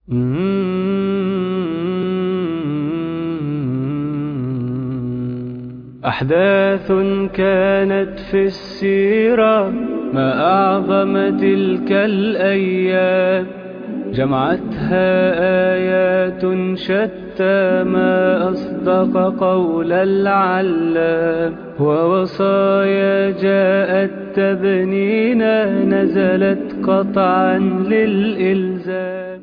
أحداث كانت في السيرة ما أعظم تلك الأيام جمعتها آيات شتى ما أصدق قول العلام ووصايا جاءت تبنينا نزلت قطعا للإلزام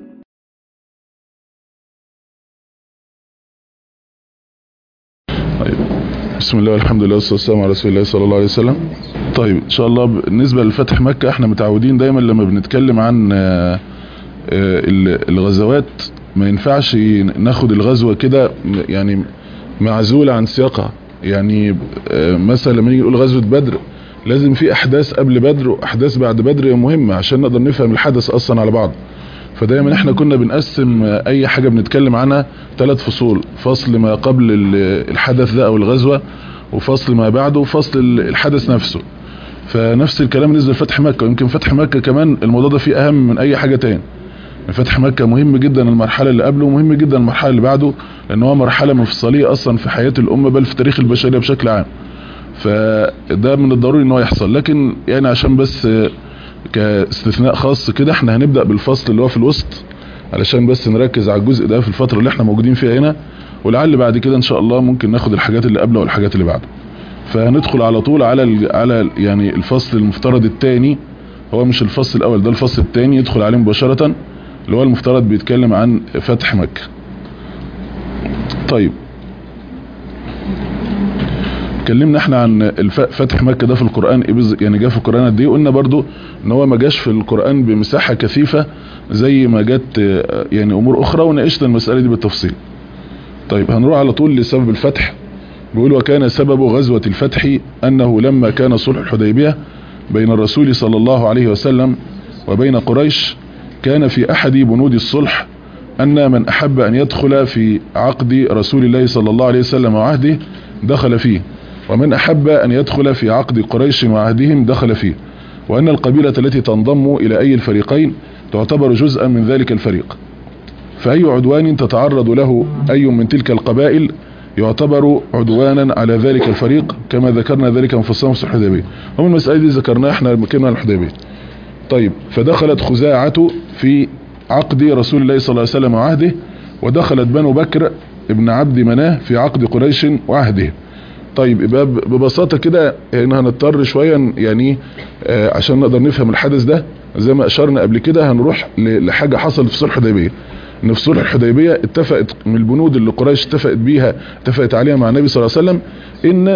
طيب بسم الله والحمد لله والصلاه والسلام على رسول الله صلى الله عليه وسلم طيب ان شاء الله بالنسبه لفتح مكه احنا متعودين دايما لما بنتكلم عن آه، آه، الغزوات ما ينفعش ناخد الغزوه كده يعني معزوله عن سياقها يعني آه، مثلا لما نيجي نقول غزوه بدر لازم في احداث قبل بدر واحداث بعد بدر مهمه عشان نقدر نفهم الحدث اصلا على بعض فدايما احنا كنا بنقسم اي حاجة بنتكلم عنها ثلاث فصول فصل ما قبل الحدث ده او الغزوة وفصل ما بعده وفصل الحدث نفسه فنفس الكلام بالنسبه لفتح مكة ويمكن فتح مكة كمان الموضوع ده فيه اهم من اي حاجة تاني فتح مكة مهم جدا المرحلة اللي قبله ومهم جدا المرحلة اللي بعده لان هو مرحلة مفصلية اصلا في حياة الامة بل في تاريخ البشرية بشكل عام فده من الضروري ان هو يحصل لكن يعني عشان بس كاستثناء خاص كده احنا هنبدأ بالفصل اللي هو في الوسط علشان بس نركز على الجزء ده في الفترة اللي احنا موجودين فيها هنا ولعل بعد كده ان شاء الله ممكن ناخد الحاجات اللي قبله والحاجات اللي بعده فهندخل على طول على ال على يعني الفصل المفترض الثاني هو مش الفصل الاول ده الفصل الثاني يدخل عليه مباشرة اللي هو المفترض بيتكلم عن فتح مكة طيب اتكلمنا احنا عن فتح مكة ده في القرآن يعني جاء في القرآن قد ايه قلنا برضو ان هو ما جاش في القرآن بمساحة كثيفة زي ما جت يعني امور اخرى وناقشنا المسألة دي بالتفصيل طيب هنروح على طول لسبب الفتح بيقول وكان سبب غزوة الفتح انه لما كان صلح الحديبية بين الرسول صلى الله عليه وسلم وبين قريش كان في احد بنود الصلح ان من احب ان يدخل في عقد رسول الله صلى الله عليه وسلم وعهده دخل فيه ومن أحب أن يدخل في عقد قريش وعهدهم دخل فيه وأن القبيلة التي تنضم إلى أي الفريقين تعتبر جزءا من ذلك الفريق فأي عدوان تتعرض له أي من تلك القبائل يعتبر عدوانا على ذلك الفريق كما ذكرنا ذلك مفصلا في الحديبية هم المسألة دي ذكرناها احنا مكنا الحديبية طيب فدخلت خزاعة في عقد رسول الله صلى الله عليه وسلم وعهده ودخلت بنو بكر ابن عبد مناه في عقد قريش وعهده طيب يبقى ببساطة كده هنا هنضطر شوية يعني آه عشان نقدر نفهم الحدث ده زي ما اشرنا قبل كده هنروح لحاجة حصلت في صلح الحديبية ان في صلح الحديبية اتفقت من البنود اللي قريش اتفقت بيها اتفقت عليها مع النبي صلى الله عليه وسلم ان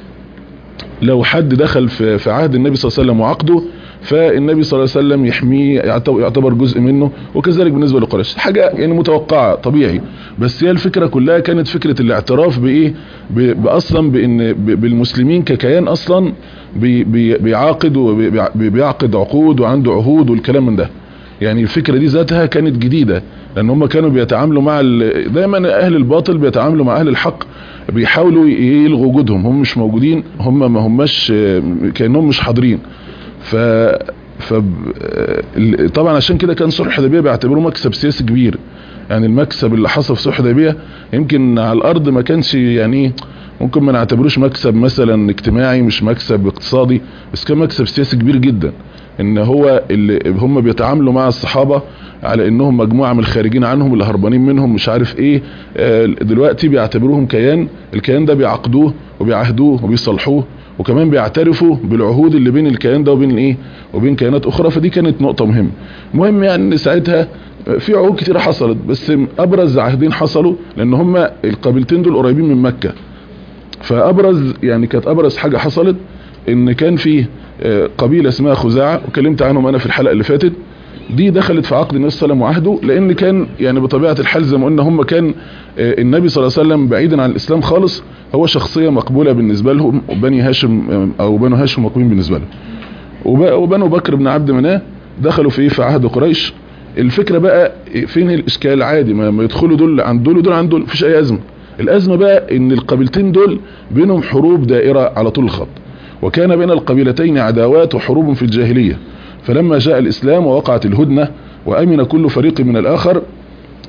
لو حد دخل في, في عهد النبي صلى الله عليه وسلم وعقده فالنبي صلى الله عليه وسلم يحميه يعتبر جزء منه وكذلك بالنسبة لقريش حاجة يعني متوقعة طبيعي بس هي الفكرة كلها كانت فكرة الاعتراف بايه باصلا بان بالمسلمين ككيان اصلا بي بي بيعاقد وبيعقد عقود وعنده عهود والكلام من ده يعني الفكرة دي ذاتها كانت جديدة لان هم كانوا بيتعاملوا مع دايما اهل الباطل بيتعاملوا مع اهل الحق بيحاولوا يلغوا وجودهم هم مش موجودين هم ما هماش كانهم مش حاضرين ف ف طبعا عشان كده كان صلح الحديبيه بيعتبروه مكسب سياسي كبير يعني المكسب اللي حصل في صلح الحديبيه يمكن على الارض ما كانش يعني ممكن ما نعتبروش مكسب مثلا اجتماعي مش مكسب اقتصادي بس كان مكسب سياسي كبير جدا ان هو اللي هم بيتعاملوا مع الصحابة على انهم مجموعة من الخارجين عنهم اللي هربانين منهم مش عارف ايه دلوقتي بيعتبروهم كيان الكيان ده بيعقدوه وبيعهدوه وبيصلحوه وكمان بيعترفوا بالعهود اللي بين الكيان ده وبين الايه وبين كيانات اخرى فدي كانت نقطة مهمة المهم يعني ان ساعتها في عهود كتير حصلت بس ابرز عهدين حصلوا لان هم القبيلتين دول قريبين من مكة فابرز يعني كانت ابرز حاجة حصلت ان كان في قبيلة اسمها خزاعة وكلمت عنهم انا في الحلقة اللي فاتت دي دخلت في عقد النبي صلى الله عليه وسلم وعهده لان كان يعني بطبيعة الحال زي ما قلنا هم كان النبي صلى الله عليه وسلم بعيدا عن الاسلام خالص هو شخصية مقبولة بالنسبة لهم وبني هاشم او بنو هاشم مقبولين بالنسبة لهم وبنو بكر بن عبد مناه دخلوا في في عهد قريش الفكرة بقى فين الاشكال عادي ما يدخلوا دول عن دول ودول عن دول مفيش اي ازمة الازمة بقى ان القبيلتين دول بينهم حروب دائرة على طول الخط وكان بين القبيلتين عداوات وحروب في الجاهلية فلما جاء الإسلام ووقعت الهدنة وأمن كل فريق من الآخر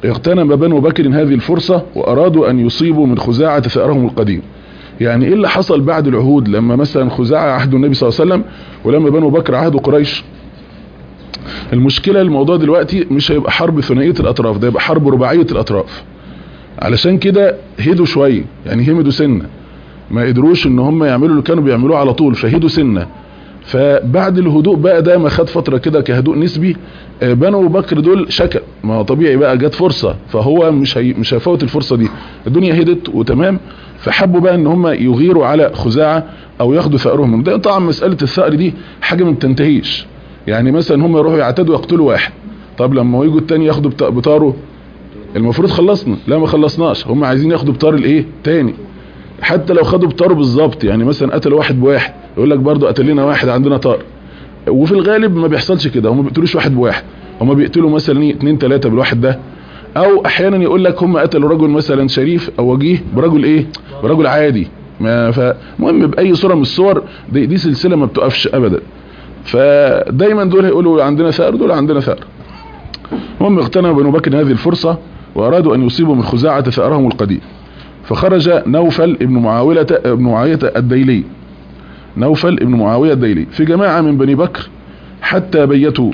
اغتنم بنو بكر هذه الفرصة وارادوا ان يصيبوا من خزاعة ثأرهم القديم يعني ايه اللي حصل بعد العهود لما مثلا خزاعة عهد النبي صلى الله عليه وسلم ولما بنو بكر عهدوا قريش المشكلة الموضوع دلوقتي مش هيبقى حرب ثنائية الاطراف ده يبقى حرب رباعية الاطراف علشان كده هدوا شوية يعني همدوا سنة ما قدروش ان هم يعملوا اللي كانوا بيعملوه على طول فهدوا سنة فبعد الهدوء بقى ده ما خد فترة كده كهدوء نسبي بنو بكر دول شكا ما طبيعي بقى جت فرصة فهو مش هي مش هيفوت الفرصة دي الدنيا هدت وتمام فحبوا بقى ان هم يغيروا على خزاعة او ياخدوا ثأرهم ده طبعا مسألة الثأر دي حاجة ما بتنتهيش يعني مثلا هم يروحوا يعتدوا يقتلوا واحد طب لما يجوا التاني ياخدوا بطاره المفروض خلصنا لا ما خلصناش هم عايزين ياخدوا بطار الايه تاني حتى لو خدوا بطاره بالظبط يعني مثلا قتلوا واحد بواحد يقول لك برضه قتل لنا واحد عندنا طار وفي الغالب ما بيحصلش كده هم ما بيقتلوش واحد بواحد هم بيقتلوا مثلا اثنين ثلاثة بالواحد ده او احيانا يقول لك هم قتلوا رجل مثلا شريف او وجيه برجل ايه برجل عادي ما فمهم باي صورة من الصور دي, دي سلسلة ما بتقفش ابدا فدايما دول هيقولوا عندنا ثأر دول عندنا ثأر هم اغتنموا بنو بكر هذه الفرصة وارادوا ان يصيبوا من خزاعة ثأرهم القديم فخرج نوفل ابن معاوية ابن معاوية الديلي نوفل ابن معاوية الديلي في جماعة من بني بكر حتى بيتوا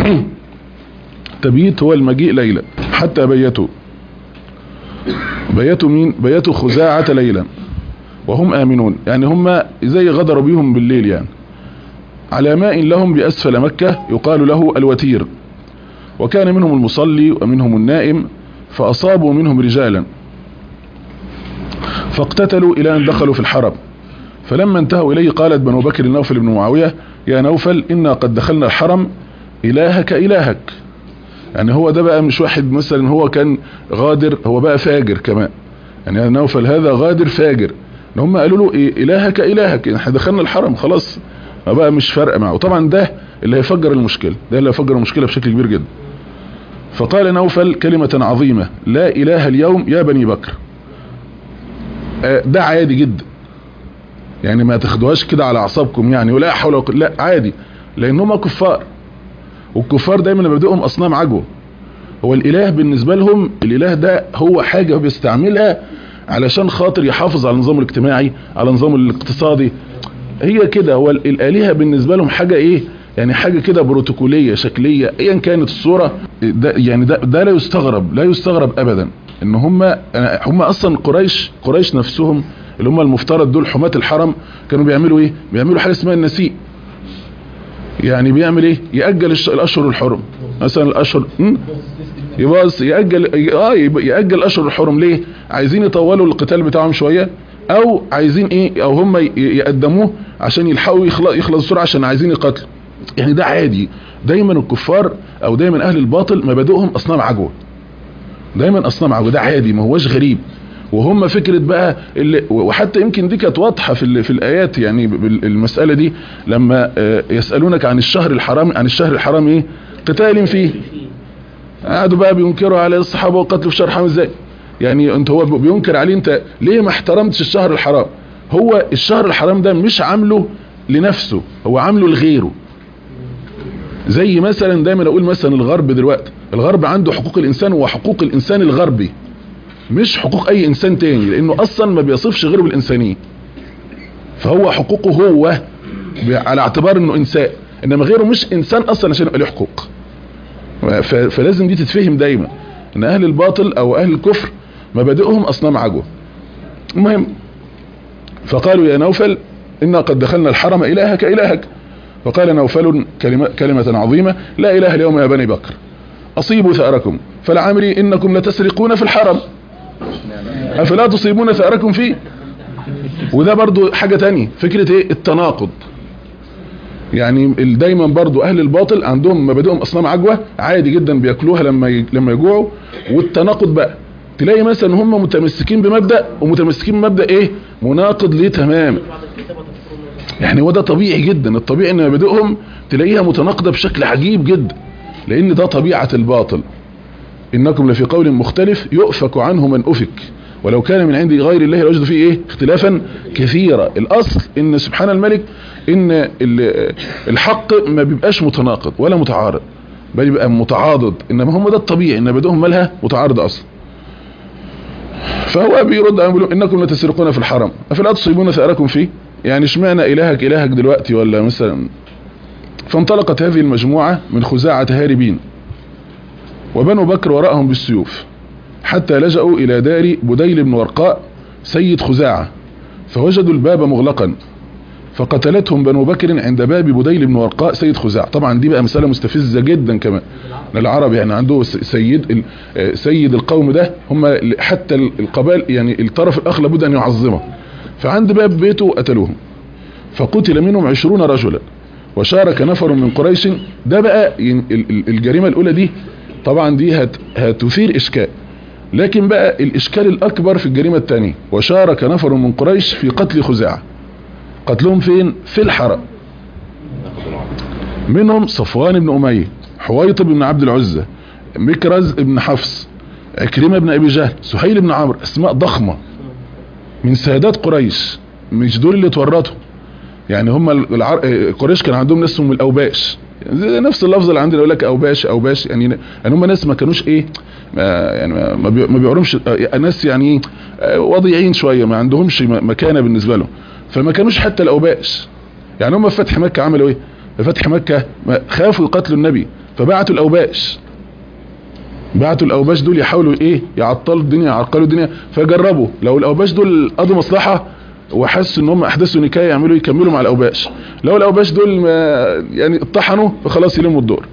تبيت هو المجيء ليلة حتى بيتوا بيتوا مين بيتوا خزاعة ليلا وهم آمنون يعني هم زي غدروا بيهم بالليل يعني على ماء لهم بأسفل مكة يقال له الوتير وكان منهم المصلي ومنهم النائم فأصابوا منهم رجالا فاقتتلوا إلى أن دخلوا في الحرم فلما انتهوا إليه قالت بنو بكر نوفل بن معاوية يا نوفل إنا قد دخلنا الحرم إلهك إلهك يعني هو ده بقى مش واحد مثلا هو كان غادر هو بقى فاجر كمان يعني نوفل هذا غادر فاجر ان هم قالوا له إيه إلهك إلهك احنا دخلنا الحرم خلاص ما بقى مش فارقه معه طبعا ده اللي هيفجر المشكلة ده اللي هيفجر المشكلة بشكل كبير جدا فقال نوفل كلمة عظيمة لا إله اليوم يا بني بكر ده عادي جدا يعني ما تاخدوهاش كده على اعصابكم يعني ولا حول ولا لا عادي لان هم كفار والكفار دايما مبادئهم اصنام عجوه هو الاله بالنسبه لهم الاله ده هو حاجه بيستعملها علشان خاطر يحافظ على النظام الاجتماعي على النظام الاقتصادي هي كده هو الالهه بالنسبه لهم حاجه ايه يعني حاجه كده بروتوكوليه شكليه ايا كانت الصوره ده يعني ده, ده لا يستغرب لا يستغرب ابدا ان هم هم اصلا قريش قريش نفسهم اللي هم المفترض دول حماة الحرم كانوا بيعملوا ايه بيعملوا حاجه اسمها النسيء يعني بيعمل ايه يأجل الاشهر الحرم مثلا الاشهر يباص يأجل اه يأجل الاشهر الحرم ليه عايزين يطولوا القتال بتاعهم شوية او عايزين ايه او هم يقدموه عشان يلحقوا يخلص يخلص بسرعه عشان عايزين يقاتلوا يعني ده عادي دايما الكفار او دايما اهل الباطل مبادئهم اصنام عجوه دايما اصنام عجوه ده عادي ما هوش غريب وهم فكرة بقى اللي وحتى يمكن دي كانت واضحة في في الآيات يعني المسألة دي لما يسألونك عن الشهر الحرام عن الشهر الحرام ايه قتال فيه قعدوا بقى بينكروا على الصحابة وقتلوا في شهر حرام ازاي يعني انت هو بينكر عليه انت ليه ما احترمتش الشهر الحرام هو الشهر الحرام ده مش عامله لنفسه هو عامله لغيره زي مثلا دايما اقول مثلا الغرب دلوقتي الغرب عنده حقوق الانسان وحقوق الانسان الغربي مش حقوق اي انسان تاني لانه اصلا ما بيصفش غيره بالانسانيه فهو حقوقه هو على اعتبار انه انسان انما غيره مش انسان اصلا عشان يبقى له حقوق فلازم دي تتفهم دايما ان اهل الباطل او اهل الكفر مبادئهم اصنام عجوه المهم فقالوا يا نوفل انا قد دخلنا الحرم الهك الهك فقال نوفل كلمة, كلمة عظيمة لا اله اليوم يا بني بكر اصيبوا ثأركم فلعمري انكم لتسرقون في الحرم افلا تصيبون ثأركم فيه وده برضو حاجة تانية فكرة ايه التناقض يعني دايما برضو اهل الباطل عندهم مبادئهم اصنام عجوة عادي جدا بياكلوها لما لما يجوعوا والتناقض بقى تلاقي مثلا هم متمسكين بمبدأ ومتمسكين بمبدأ ايه مناقض ليه تماما يعني وده طبيعي جدا الطبيعي ان مبادئهم تلاقيها متناقضة بشكل عجيب جدا لان ده طبيعة الباطل انكم لفي قول مختلف يؤفك عنه من افك ولو كان من عند غير الله لوجد فيه ايه اختلافا كثيرا الاصل ان سبحان الملك ان الحق ما بيبقاش متناقض ولا متعارض بل يبقى متعاضد انما هم ده الطبيعي ان بدهم مالها متعارضه اصلا فهو بيرد عليهم بيقول انكم لتسرقون في الحرم افلا تصيبون ثاركم فيه يعني اشمعنى الهك الهك دلوقتي ولا مثلا فانطلقت هذه المجموعة من خزاعة هاربين وبنو بكر وراءهم بالسيوف حتى لجأوا الى دار بديل بن ورقاء سيد خزاعة فوجدوا الباب مغلقا فقتلتهم بنو بكر عند باب بديل بن ورقاء سيد خزاعة طبعا دي بقى مسألة مستفزة جدا كمان العرب يعني عنده سيد سيد القوم ده هم حتى القبائل يعني الطرف الاخر لابد ان يعظمه فعند باب بيته قتلوهم فقتل منهم عشرون رجلا وشارك نفر من قريش ده بقى الجريمة الاولى دي طبعا دي هت هتثير اشكال لكن بقى الاشكال الاكبر في الجريمة الثانية وشارك نفر من قريش في قتل خزاعة قتلهم فين في الحرم منهم صفوان بن اميه حويطب بن عبد العزة مكرز بن حفص عكرمة بن ابي جهل سهيل بن عمرو اسماء ضخمة من سادات قريش مش دول اللي اتورطوا يعني هم العر... قريش كان عندهم ناس اسمهم الاوباش زي نفس اللفظ اللي عندنا يقول لك اوباش اوباش يعني يعني هم ناس ما كانوش ايه ما يعني ما, بي... ما بيعرفش ناس يعني وضيعين شويه ما عندهمش مكانه بالنسبه لهم فما كانوش حتى الاوباش يعني هم في فتح مكه عملوا ايه في فتح مكه خافوا يقتلوا النبي فبعتوا الاوباش بعتوا الاوباش دول يحاولوا ايه يعطلوا الدنيا يعرقلوا الدنيا فجربوا لو الاوباش دول قضوا مصلحه وحسوا ان هم احدثوا نكايه يعملوا يكملوا مع الاوباش لو الاوباش دول ما يعني اطحنوا فخلاص يلموا الدور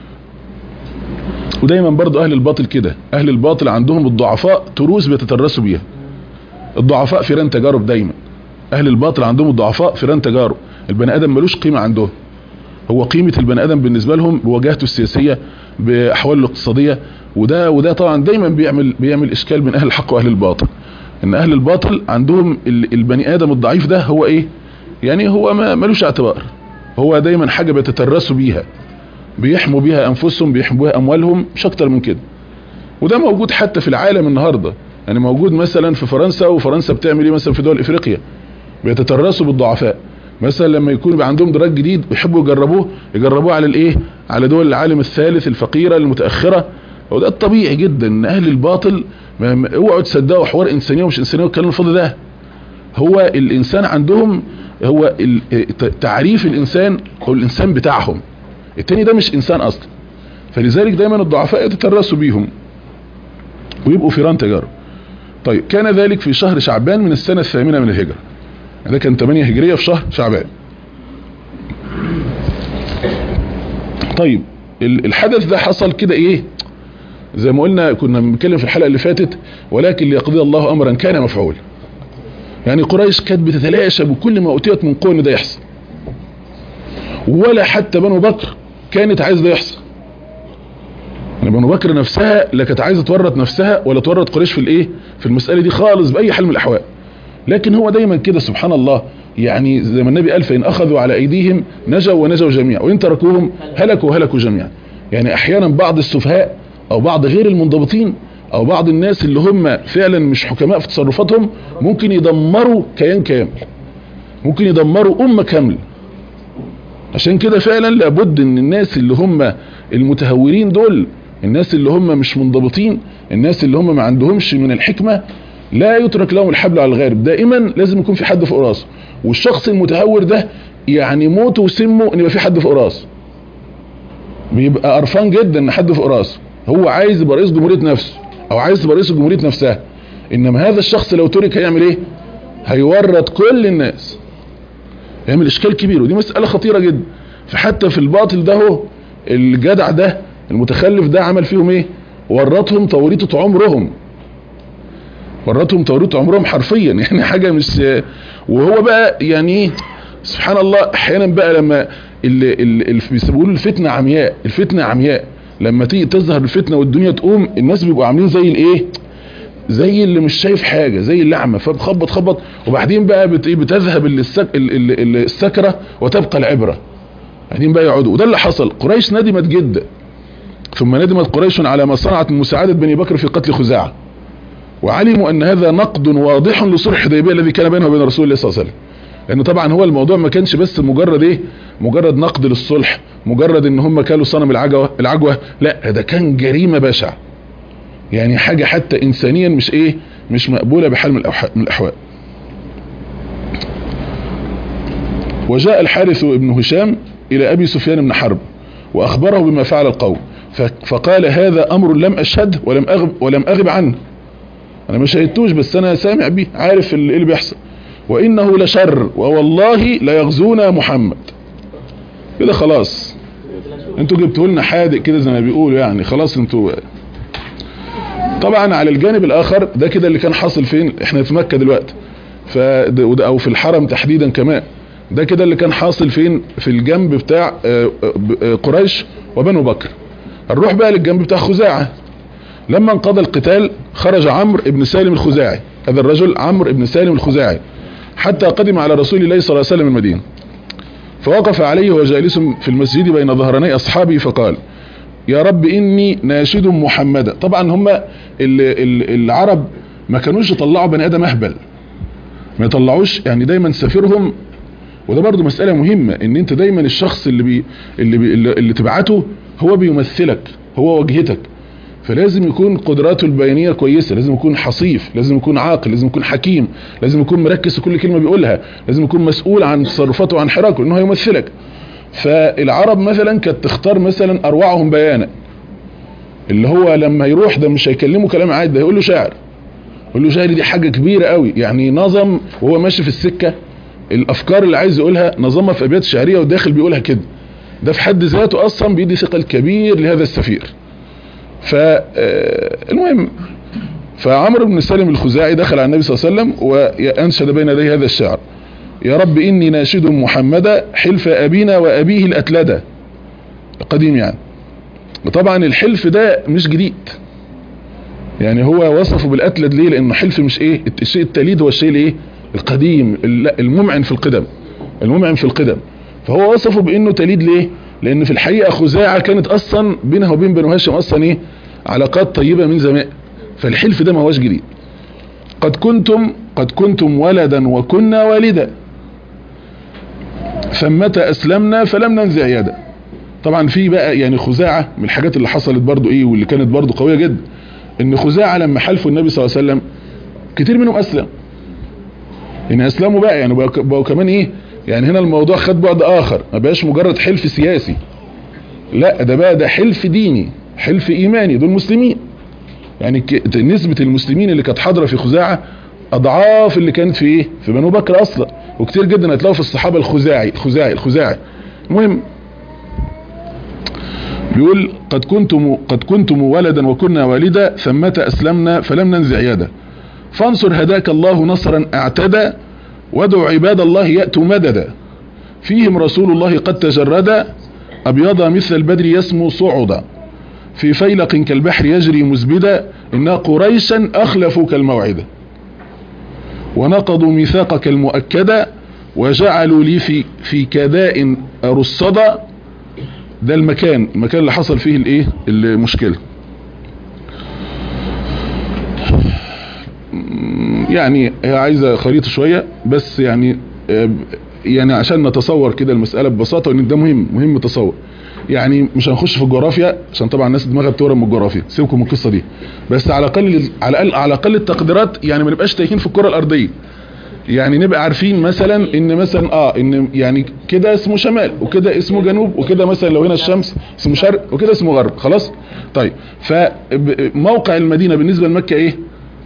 ودايما برضو اهل الباطل كده اهل الباطل عندهم الضعفاء تروس بيتترسوا بيها الضعفاء فيران تجارب دايما اهل الباطل عندهم الضعفاء فيران تجارب البني ادم ملوش قيمه عندهم هو قيمة البني ادم بالنسبة لهم بواجهته السياسية باحواله الاقتصادية وده وده طبعا دايما بيعمل بيعمل اشكال من اهل الحق واهل الباطل ان اهل الباطل عندهم البني ادم الضعيف ده هو ايه يعني هو ما ملوش اعتبار هو دايما حاجة بيتترسوا بيها بيحموا بيها انفسهم بيحموا بيها اموالهم مش اكتر من كده وده موجود حتى في العالم النهاردة يعني موجود مثلا في فرنسا وفرنسا بتعمل ايه مثلا في دول افريقيا بيتترسوا بالضعفاء مثلا لما يكون بقى عندهم دراج جديد ويحبوا يجربوه يجربوه على الايه على دول العالم الثالث الفقيرة المتأخرة وده الطبيعي جدا ان اهل الباطل اوعوا تصدقوا حوار انسانيه ومش انسانيه والكلام الفاضي ده هو الانسان عندهم هو تعريف الانسان هو الانسان بتاعهم التاني ده مش انسان اصلا فلذلك دايما الضعفاء يتترسوا بيهم ويبقوا فيران تجارب طيب كان ذلك في شهر شعبان من السنة الثامنة من الهجرة ده كان 8 هجرية في شهر شعبان طيب الحدث ده حصل كده ايه زي ما قلنا كنا بنتكلم في الحلقة اللي فاتت ولكن ليقضي الله امرا كان مفعول يعني قريش كانت بتتلاشى بكل ما اوتيت من قوة ان ده يحصل ولا حتى بنو بكر كانت عايز ده يحصل يعني بنو بكر نفسها لا كانت عايزه تورط نفسها ولا تورط قريش في الايه في المسألة دي خالص باي حال من الاحوال لكن هو دايما كده سبحان الله يعني زي ما النبي قال فإن أخذوا على أيديهم نجوا ونجوا جميعا وإن تركوهم هلكوا هلكوا جميعا يعني أحيانا بعض السفهاء أو بعض غير المنضبطين أو بعض الناس اللي هم فعلا مش حكماء في تصرفاتهم ممكن يدمروا كيان كامل ممكن يدمروا أمة كاملة عشان كده فعلا لابد ان الناس اللي هم المتهورين دول الناس اللي هم مش منضبطين الناس اللي هم ما عندهمش من الحكمة لا يترك لهم الحبل على الغارب دائما لازم يكون في حد فوق راسه والشخص المتهور ده يعني موته وسمه ان يبقى في حد فوق راسه بيبقى قرفان جدا ان حد فوق راسه هو عايز يبقى رئيس جمهوريه نفسه او عايز يبقى رئيس جمهوريه نفسها انما هذا الشخص لو ترك هيعمل ايه هيورط كل الناس يعمل اشكال كبير ودي مسألة خطيرة جدا فحتى في الباطل ده هو الجدع ده المتخلف ده عمل فيهم ايه ورطهم توريطة عمرهم ورطهم توريط عمرهم حرفيا يعني حاجة مش وهو بقى يعني سبحان الله احيانا بقى لما اللي اللي بيقولوا الفتنة عمياء الفتنة عمياء لما تيجي تظهر الفتنة والدنيا تقوم الناس بيبقوا عاملين زي الايه زي اللي مش شايف حاجة زي اللعمة فبخبط خبط وبعدين بقى بت بتذهب السك السكرة وتبقى العبرة بعدين بقى يقعدوا وده اللي حصل قريش ندمت جدا ثم ندمت قريش على ما صنعت من مساعدة بني بكر في قتل وعلموا ان هذا نقد واضح لصلح حديبية الذي كان بينه وبين رسول الله صلى الله عليه وسلم لان طبعا هو الموضوع ما كانش بس مجرد ايه مجرد نقد للصلح مجرد ان هم كانوا صنم العجوه العجوه لا ده كان جريمه بشعه يعني حاجه حتى انسانيا مش ايه مش مقبوله بحال من من الاحوال وجاء الحارث بن هشام الى ابي سفيان بن حرب واخبره بما فعل القوم فقال هذا امر لم اشهد ولم اغب ولم اغب عنه انا ما شهدتوش بس انا سامع بيه عارف اللي, اللي بيحصل وانه لشر ووالله لا يغزونا محمد كده خلاص انتوا جبتوا لنا حادق كده زي ما بيقولوا يعني خلاص انتوا طبعا على الجانب الاخر ده كده اللي كان حاصل فين احنا في مكة دلوقتي ف او في الحرم تحديدا كمان ده كده اللي كان حاصل فين في الجنب بتاع قريش وبنو بكر نروح بقى للجنب بتاع خزاعة لما انقضى القتال خرج عمرو ابن سالم الخزاعي هذا الرجل عمرو ابن سالم الخزاعي حتى قدم على رسول الله صلى الله عليه وسلم المدينة فوقف عليه وهو جالس في المسجد بين ظهراني أصحابه فقال يا رب إني ناشد محمدا طبعا هم العرب ما كانوش يطلعوا بني آدم أهبل ما يطلعوش يعني دايما سفيرهم وده برضو مسألة مهمة ان انت دايما الشخص اللي بي اللي, بي اللي تبعته هو بيمثلك هو وجهتك فلازم يكون قدراته البيانية كويسة لازم يكون حصيف لازم يكون عاقل لازم يكون حكيم لازم يكون مركز في كل كلمة بيقولها لازم يكون مسؤول عن تصرفاته وعن حراكه انه يمثلك فالعرب مثلا كانت تختار مثلا اروعهم بيانا اللي هو لما يروح ده مش هيكلمه كلام عادي ده يقول له شاعر يقول له شاعر دي حاجة كبيرة قوي يعني نظم وهو ماشي في السكة الافكار اللي عايز يقولها نظمها في ابيات شعريه وداخل بيقولها كده ده في حد ذاته اصلا بيدي ثقل كبير لهذا السفير فالمهم فعمرو بن سالم الخزاعي دخل على النبي صلى الله عليه وسلم وانشد بين يديه هذا الشعر يا رب اني ناشد محمدا حلف ابينا وابيه الاتلده قديم يعني وطبعا الحلف ده مش جديد يعني هو وصفه بالاتلد ليه لانه حلف مش ايه الشيء التليد هو الشيء الايه القديم الممعن في القدم الممعن في القدم فهو وصفه بانه تليد ليه لان في الحقيقة خزاعة كانت اصلا بينها وبين بنو هاشم اصلا ايه علاقات طيبة من زمان فالحلف ده ما هوش جديد قد كنتم قد كنتم ولدا وكنا والدا فمتى اسلمنا فلم ننزع يدا طبعا في بقى يعني خزاعة من الحاجات اللي حصلت برضو ايه واللي كانت برضو قوية جدا ان خزاعة لما حلفوا النبي صلى الله عليه وسلم كتير منهم اسلم يعني اسلموا بقى يعني بقوا كمان ايه يعني هنا الموضوع خد بعد اخر ما بقاش مجرد حلف سياسي لا ده بقى ده حلف ديني حلف ايماني دول مسلمين يعني نسبة المسلمين اللي كانت حاضرة في خزاعة اضعاف اللي كانت في ايه في بنو بكر اصلا وكتير جدا هتلاقوا في الصحابة الخزاعي الخزاعي الخزاعي المهم بيقول قد كنتم قد كنتم ولدا وكنا والدا ثمة اسلمنا فلم ننزع يده فانصر هداك الله نصرا اعتدى وادعو عباد الله يأتوا مددا فيهم رسول الله قد تجرد أبيض مثل البدر يسمو صعدا في فيلق كالبحر يجري مزبدا إن قريشا أخلفوا كالموعدة ونقضوا ميثاقك المؤكدة وجعلوا لي في, في كداء رصدا ده المكان المكان اللي حصل فيه الايه المشكله يعني هي عايزة خريطة شوية بس يعني يعني عشان نتصور كده المسألة ببساطة وان ده مهم مهم تصور يعني مش هنخش في الجغرافيا عشان طبعا الناس دماغها بتورم من الجغرافيا سيبكم من القصة دي بس على الاقل على الاقل على الاقل التقديرات يعني ما نبقاش تايهين في الكرة الارضية يعني نبقى عارفين مثلا ان مثلا اه ان يعني كده اسمه شمال وكده اسمه جنوب وكده مثلا لو هنا الشمس اسمه شرق وكده اسمه غرب خلاص طيب فموقع المدينة بالنسبة لمكة ايه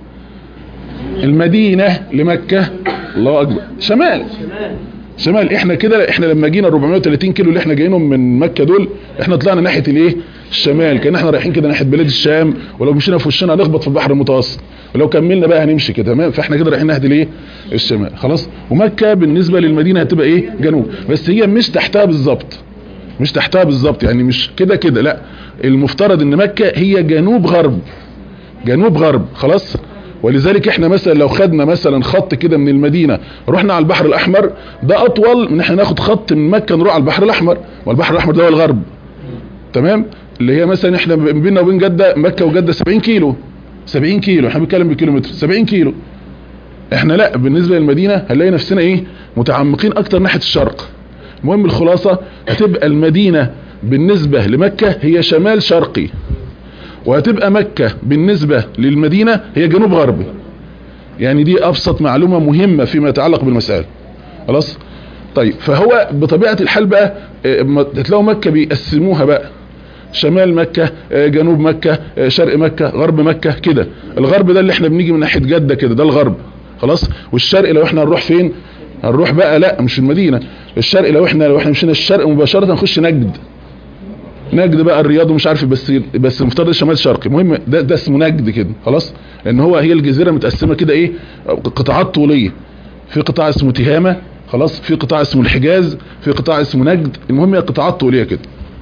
المدينة لمكة الله اكبر شمال شمال احنا كده احنا لما جينا 430 كيلو اللي احنا جايينهم من مكة دول احنا طلعنا ناحية الايه الشمال كان احنا رايحين كده ناحية بلاد الشام ولو مشينا في وشنا هنخبط في البحر المتوسط ولو كملنا بقى هنمشي كده تمام فاحنا كده رايحين ناحية الايه الشمال خلاص ومكة بالنسبة للمدينة هتبقى ايه جنوب بس هي مش تحتها بالظبط مش تحتها بالظبط يعني مش كده كده لا المفترض ان مكة هي جنوب غرب جنوب غرب خلاص ولذلك احنا مثلا لو خدنا مثلا خط كده من المدينة رحنا على البحر الاحمر ده اطول من احنا ناخد خط من مكة نروح على البحر الاحمر والبحر الاحمر ده هو الغرب تمام اللي هي مثلا احنا بيننا وبين جدة مكة وجدة 70 كيلو 70 كيلو احنا بنتكلم بالكيلومتر 70 كيلو احنا لا بالنسبة للمدينة هنلاقي نفسنا ايه متعمقين اكتر ناحية الشرق المهم الخلاصة هتبقى المدينة بالنسبة لمكة هي شمال شرقي وهتبقى مكة بالنسبة للمدينة هي جنوب غربي يعني دي ابسط معلومة مهمة فيما يتعلق بالمسألة خلاص طيب فهو بطبيعة الحال بقى هتلاقوا مكة بيقسموها بقى شمال مكة جنوب مكة شرق مكة غرب مكة كده الغرب ده اللي احنا بنيجي من ناحية جدة كده ده الغرب خلاص والشرق لو احنا هنروح فين هنروح بقى لا مش المدينة الشرق لو احنا لو احنا مشينا الشرق مباشرة نخش نجد نجد بقى الرياض ومش عارف بس بس المفترض الشمال الشرقي المهم ده ده اسمه نجد كده خلاص لان هو هي الجزيره متقسمه كده ايه قطاعات طوليه في قطاع اسمه تهامه خلاص في قطاع اسمه الحجاز في قطاع اسمه نجد المهم هي قطاعات طوليه كده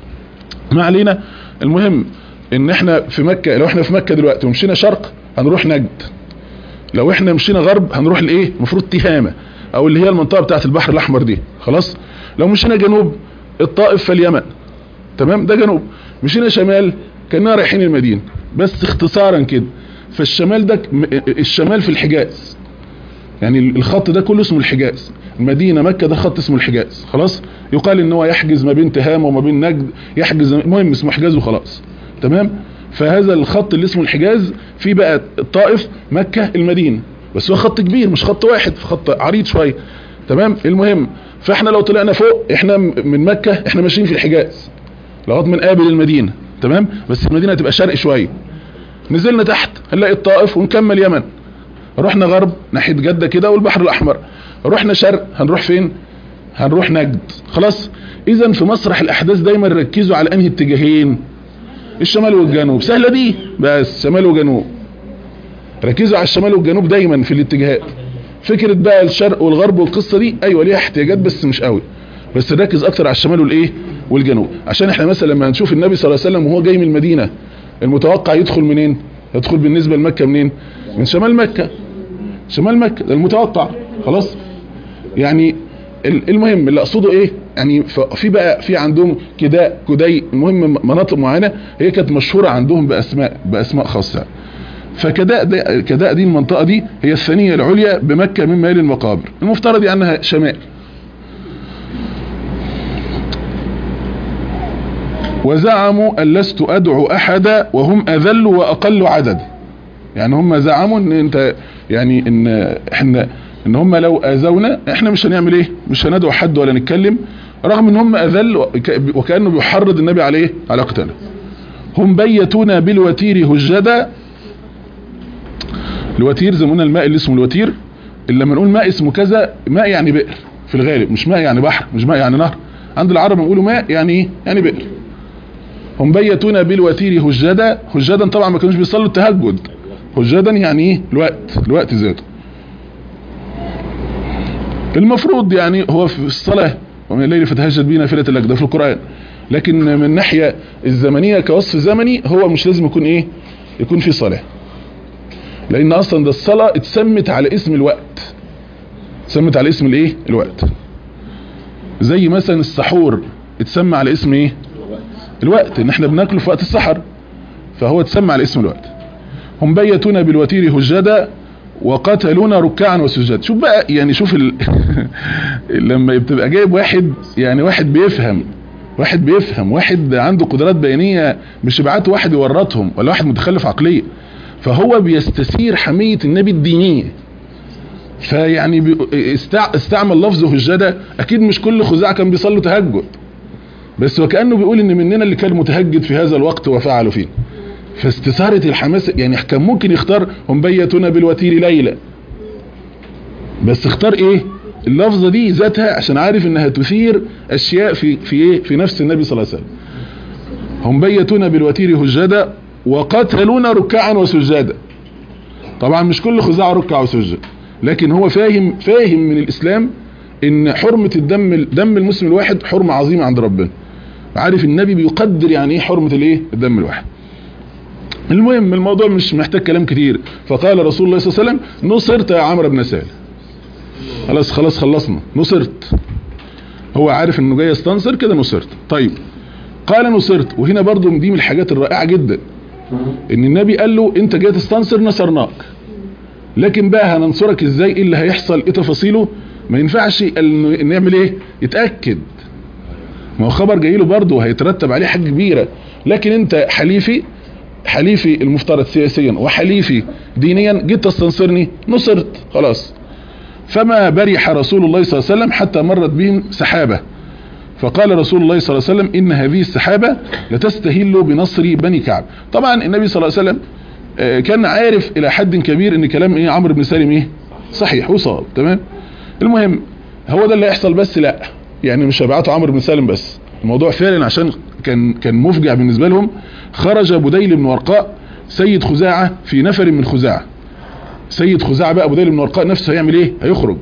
ما علينا المهم ان احنا في مكه لو احنا في مكه دلوقتي ومشينا شرق هنروح نجد لو احنا مشينا غرب هنروح لايه المفروض تهامه او اللي هي المنطقه بتاعه البحر الاحمر دي خلاص لو مشينا جنوب الطائف فاليمن تمام ده جنوب مشينا شمال كنا رايحين المدينه بس اختصارا كده فالشمال ده الشمال في الحجاز يعني الخط ده كله اسمه الحجاز المدينه مكه ده خط اسمه الحجاز خلاص يقال ان هو يحجز ما بين تهامه وما بين نجد يحجز المهم اسمه حجاز وخلاص تمام فهذا الخط اللي اسمه الحجاز فيه بقى الطائف مكه المدينه بس هو خط كبير مش خط واحد خط عريض شويه تمام المهم فاحنا لو طلعنا فوق احنا من مكه احنا ماشيين في الحجاز لغايه من قابل المدينه تمام بس المدينه هتبقى شرق شويه نزلنا تحت هنلاقي الطائف ونكمل يمن رحنا غرب ناحيه جده كده والبحر الاحمر رحنا شرق هنروح فين هنروح نجد خلاص اذا في مسرح الاحداث دايما ركزوا على انهي اتجاهين الشمال والجنوب سهله دي بس شمال وجنوب ركزوا على الشمال والجنوب دايما في الاتجاهات فكره بقى الشرق والغرب والقصه دي ايوه ليها احتياجات بس مش قوي بس نركز اكتر على الشمال والايه والجنوب عشان احنا مثلا لما هنشوف النبي صلى الله عليه وسلم وهو جاي من المدينه المتوقع يدخل منين يدخل بالنسبه لمكه منين من شمال مكه شمال مكه ده المتوقع خلاص يعني المهم اللي اقصده ايه يعني في بقى في عندهم كداء كدي المهم مناطق معينه هي كانت مشهوره عندهم باسماء باسماء خاصه فكداء دي كداء دي المنطقه دي هي الثانيه العليا بمكه من ميل المقابر المفترض يعني انها شمال وزعموا أن لست أدعو أحدا وهم أذل وأقل عدد يعني هم زعموا ان انت يعني ان احنا ان هم لو اذونا احنا مش هنعمل ايه مش هندعو حد ولا نتكلم رغم ان هم اذل وكأنه بيحرض النبي عليه على قتاله هم بيتونا بالوتير هجدا الوتير زي ما قلنا الماء اللي اسمه الوتير اللي لما نقول ماء اسمه كذا ماء يعني بئر في الغالب مش ماء يعني بحر مش ماء يعني نهر عند العرب بيقولوا ماء يعني ايه يعني بئر هم بيتونا بالوتير هجدا هجدا طبعا ما كانوش بيصلوا التهجد هجدا يعني ايه الوقت الوقت ذاته المفروض يعني هو في الصلاة ومن الليل فتهجد بينا فلة لك ده في القرآن لكن من الناحية الزمنية كوصف زمني هو مش لازم يكون ايه يكون في صلاة لان اصلا ده الصلاة اتسمت على اسم الوقت اتسمت على اسم الايه الوقت زي مثلا السحور اتسمى على اسم ايه الوقت ان احنا بناكله في وقت السحر فهو اتسمى على اسم الوقت هم بيتونا بالوتير هجدا وقتلونا ركعا وسجدا شوف بقى يعني شوف ال... لما بتبقى جايب واحد يعني واحد بيفهم واحد بيفهم واحد عنده قدرات بيانية مش يبعته واحد يورطهم ولا واحد متخلف عقليا فهو بيستثير حمية النبي الدينية فيعني بي... استع... استعمل لفظ هجدا اكيد مش كل خزاع كان بيصلوا تهجد بس وكأنه بيقول ان مننا اللي كان متهجد في هذا الوقت وفعلوا فيه فاستثارة الحماس يعني كان ممكن يختار هم بيتنا بالوتير ليلة بس اختار ايه اللفظة دي ذاتها عشان عارف انها تثير اشياء في في ايه في نفس النبي صلى الله عليه وسلم هم بيتنا بالوتير هجدا وقتلونا ركعا وسجدا طبعا مش كل خزاع ركع وسجد لكن هو فاهم فاهم من الاسلام ان حرمة الدم دم المسلم الواحد حرمة عظيمة عند ربنا عارف النبي بيقدر يعني ايه حرمة الايه الدم الواحد المهم الموضوع مش محتاج كلام كتير فقال رسول الله صلى الله عليه وسلم نصرت يا عمرو بن سهل خلاص خلاص خلصنا نصرت هو عارف انه جاي يستنصر كده نصرت طيب قال نصرت وهنا برضو دي من الحاجات الرائعة جدا ان النبي قال له انت جاي تستنصر نصرناك لكن بقى هننصرك ازاي ايه اللي هيحصل ايه تفاصيله ما ينفعش انه نعمل ايه يتاكد ما هو خبر جاي له برضه هيترتب عليه حاجه كبيره لكن انت حليفي حليفي المفترض سياسيا وحليفي دينيا جيت تستنصرني نصرت خلاص فما برح رسول الله صلى الله عليه وسلم حتى مرت بهم سحابة فقال رسول الله صلى الله عليه وسلم إن هذه السحابة لتستهل بنصر بني كعب طبعا النبي صلى الله عليه وسلم كان عارف إلى حد كبير إن كلام إيه عمرو بن سالم إيه صحيح وصاب تمام المهم هو ده اللي هيحصل بس لا يعني مش هيبعتوا عمرو بن سالم بس الموضوع فعلا عشان كان كان مفجع بالنسبة لهم خرج بديل بن ورقاء سيد خزاعة في نفر من خزاعة سيد خزاعة بقى بديل بن ورقاء نفسه هيعمل ايه هيخرج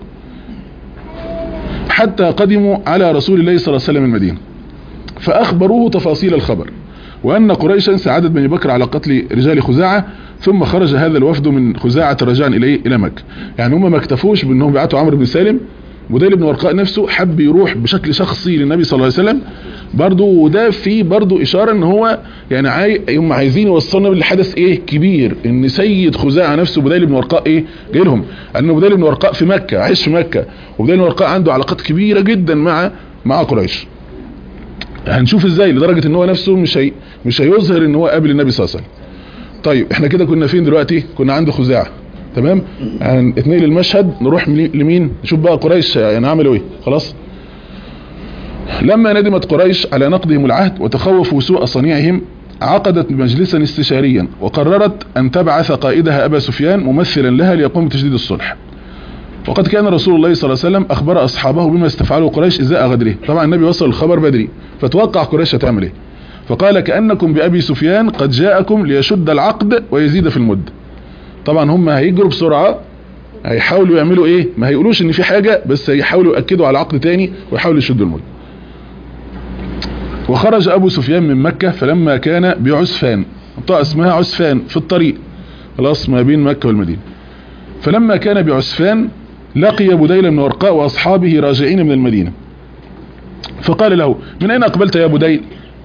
حتى قدموا على رسول الله صلى الله عليه وسلم المدينة فأخبروه تفاصيل الخبر وأن قريشا ساعدت بني بكر على قتل رجال خزاعة ثم خرج هذا الوفد من خزاعة رجاء إلى إلى مكة يعني هم ما اكتفوش بأنهم بعتوا عمرو بن سالم بديل بن ورقاء نفسه حب يروح بشكل شخصي للنبي صلى الله عليه وسلم برضو وده في برضو اشارة ان هو يعني عاي... هم عايزين يوصلنا بالحدث ايه كبير ان سيد خزاعة نفسه بديل بن ورقاء ايه جاي لهم ان بديل بن ورقاء في مكة عايش في مكة وبديل بن ورقاء عنده علاقات كبيرة جدا مع مع قريش هنشوف ازاي لدرجة ان هو نفسه مش هي... مش هيظهر ان هو قابل النبي صلى الله عليه وسلم طيب احنا كده كنا فين دلوقتي كنا عند خزاعة تمام يعني اتنقل المشهد نروح لمين نشوف بقى قريش يعني عملوا ايه خلاص لما ندمت قريش على نقضهم العهد وتخوفوا سوء صنيعهم عقدت مجلسا استشاريا وقررت ان تبعث قائدها ابا سفيان ممثلا لها ليقوم بتجديد الصلح وقد كان رسول الله صلى الله عليه وسلم اخبر اصحابه بما استفعله قريش ازاء غدره طبعا النبي وصل الخبر بدري فتوقع قريش هتعمل ايه فقال كأنكم بأبي سفيان قد جاءكم ليشد العقد ويزيد في المد طبعا هم هيجروا بسرعة هيحاولوا يعملوا ايه ما هيقولوش ان في حاجة بس هيحاولوا يأكدوا على عقد تاني ويحاولوا يشدوا المد وخرج ابو سفيان من مكة فلما كان بعسفان منطقة اسمها عسفان في الطريق خلاص ما بين مكة والمدينة فلما كان بعسفان لقي بديل بن ورقاء واصحابه راجعين من المدينة فقال له من اين اقبلت يا بديل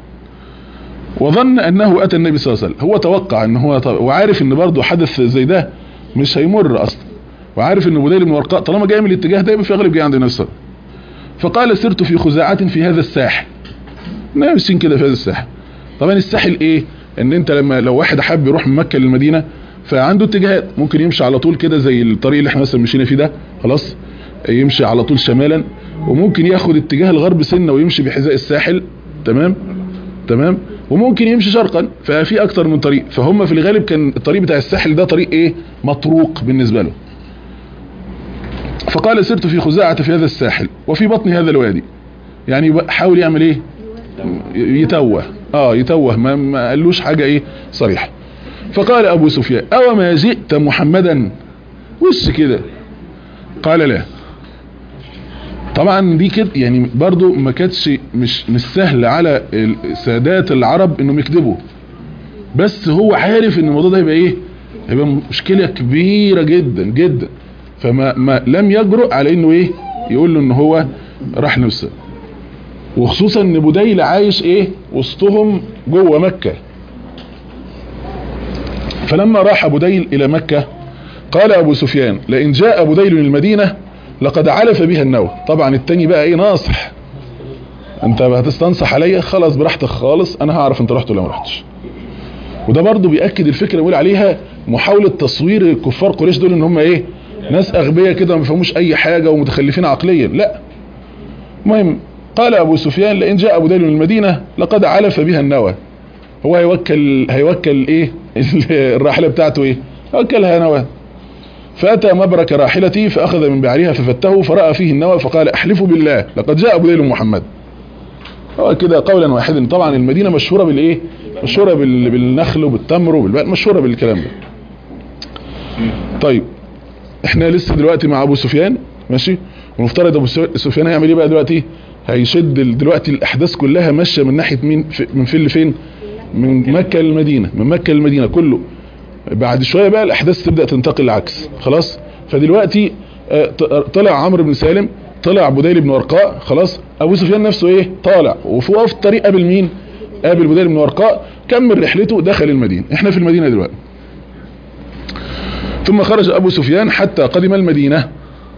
وظن انه اتى النبي صلى الله عليه وسلم هو توقع ان هو طب... وعارف ان برضه حدث زي ده مش هيمر اصلا وعارف ان بديل بن ورقاء طالما جاي من الاتجاه ده يبقى في غالب جاي عند النبي صلى الله عليه وسلم فقال سرت في خزاعة في هذا الساحل ماشيين كده في هذا الساحل طبعا الساحل ايه ان انت لما لو واحد حب يروح من مكة للمدينة فعنده اتجاهات ممكن يمشي على طول كده زي الطريق اللي احنا مثلا مشينا فيه ده خلاص يمشي على طول شمالا وممكن ياخد اتجاه الغرب سنة ويمشي بحذاء الساحل تمام تمام وممكن يمشي شرقا ففي اكتر من طريق فهم في الغالب كان الطريق بتاع الساحل ده طريق ايه مطروق بالنسبة له فقال سرت في خزاعة في هذا الساحل وفي بطن هذا الوادي يعني حاول يعمل ايه يتوه اه يتوه ما, ما قالوش حاجة ايه صريحة فقال ابو سفيان او ما جئت محمدا وش كده قال لا طبعا دي كده يعني برضو ما كانتش مش مش سهل على سادات العرب انهم يكذبوا بس هو عارف ان الموضوع ده هيبقى ايه هيبقى مشكلة كبيرة جدا جدا فما ما لم يجرؤ على انه ايه يقول له ان هو راح نفسه وخصوصا ان بديل عايش ايه وسطهم جوه مكة فلما راح بديل الى مكة قال ابو سفيان لئن جاء بديل المدينة لقد علف بها النوى طبعا التاني بقى ايه ناصح انت هتستنصح عليا خلاص براحتك خالص انا هعرف انت رحت ولا ما رحتش وده برضو بيأكد الفكرة اللي بيقول عليها محاولة تصوير كفار قريش دول ان هم ايه ناس اغبياء كده ما فهموش اي حاجة ومتخلفين عقليا لا المهم قال ابو سفيان لئن جاء ابو ديل من المدينة لقد علف بها النوى هو هيوكل هيوكل ايه الراحلة بتاعته ايه وكلها نوى فأتى مبرك راحلتي فأخذ من بعرها ففته فرأى فيه النوى فقال أحلف بالله لقد جاء أبو ليل محمد هو كده قولا واحدا طبعا المدينة مشهورة بالإيه مشهورة بالنخل وبالتمر وبالبقى مشهورة بالكلام ده طيب احنا لسه دلوقتي مع أبو سفيان ماشي ونفترض أبو سفيان هيعمل ايه بقى دلوقتي هيشد دلوقتي الأحداث كلها ماشية من ناحية مين من فين لفين من مكة للمدينة من مكة للمدينة كله بعد شوية بقى الاحداث تبدأ تنتقل العكس خلاص فدلوقتي طلع عمرو بن سالم طلع بديل بن ورقاء خلاص ابو سفيان نفسه ايه طالع وفوق في الطريق قابل مين قابل بديل بن ورقاء كمل رحلته دخل المدينة احنا في المدينة دلوقتي ثم خرج ابو سفيان حتى قدم المدينة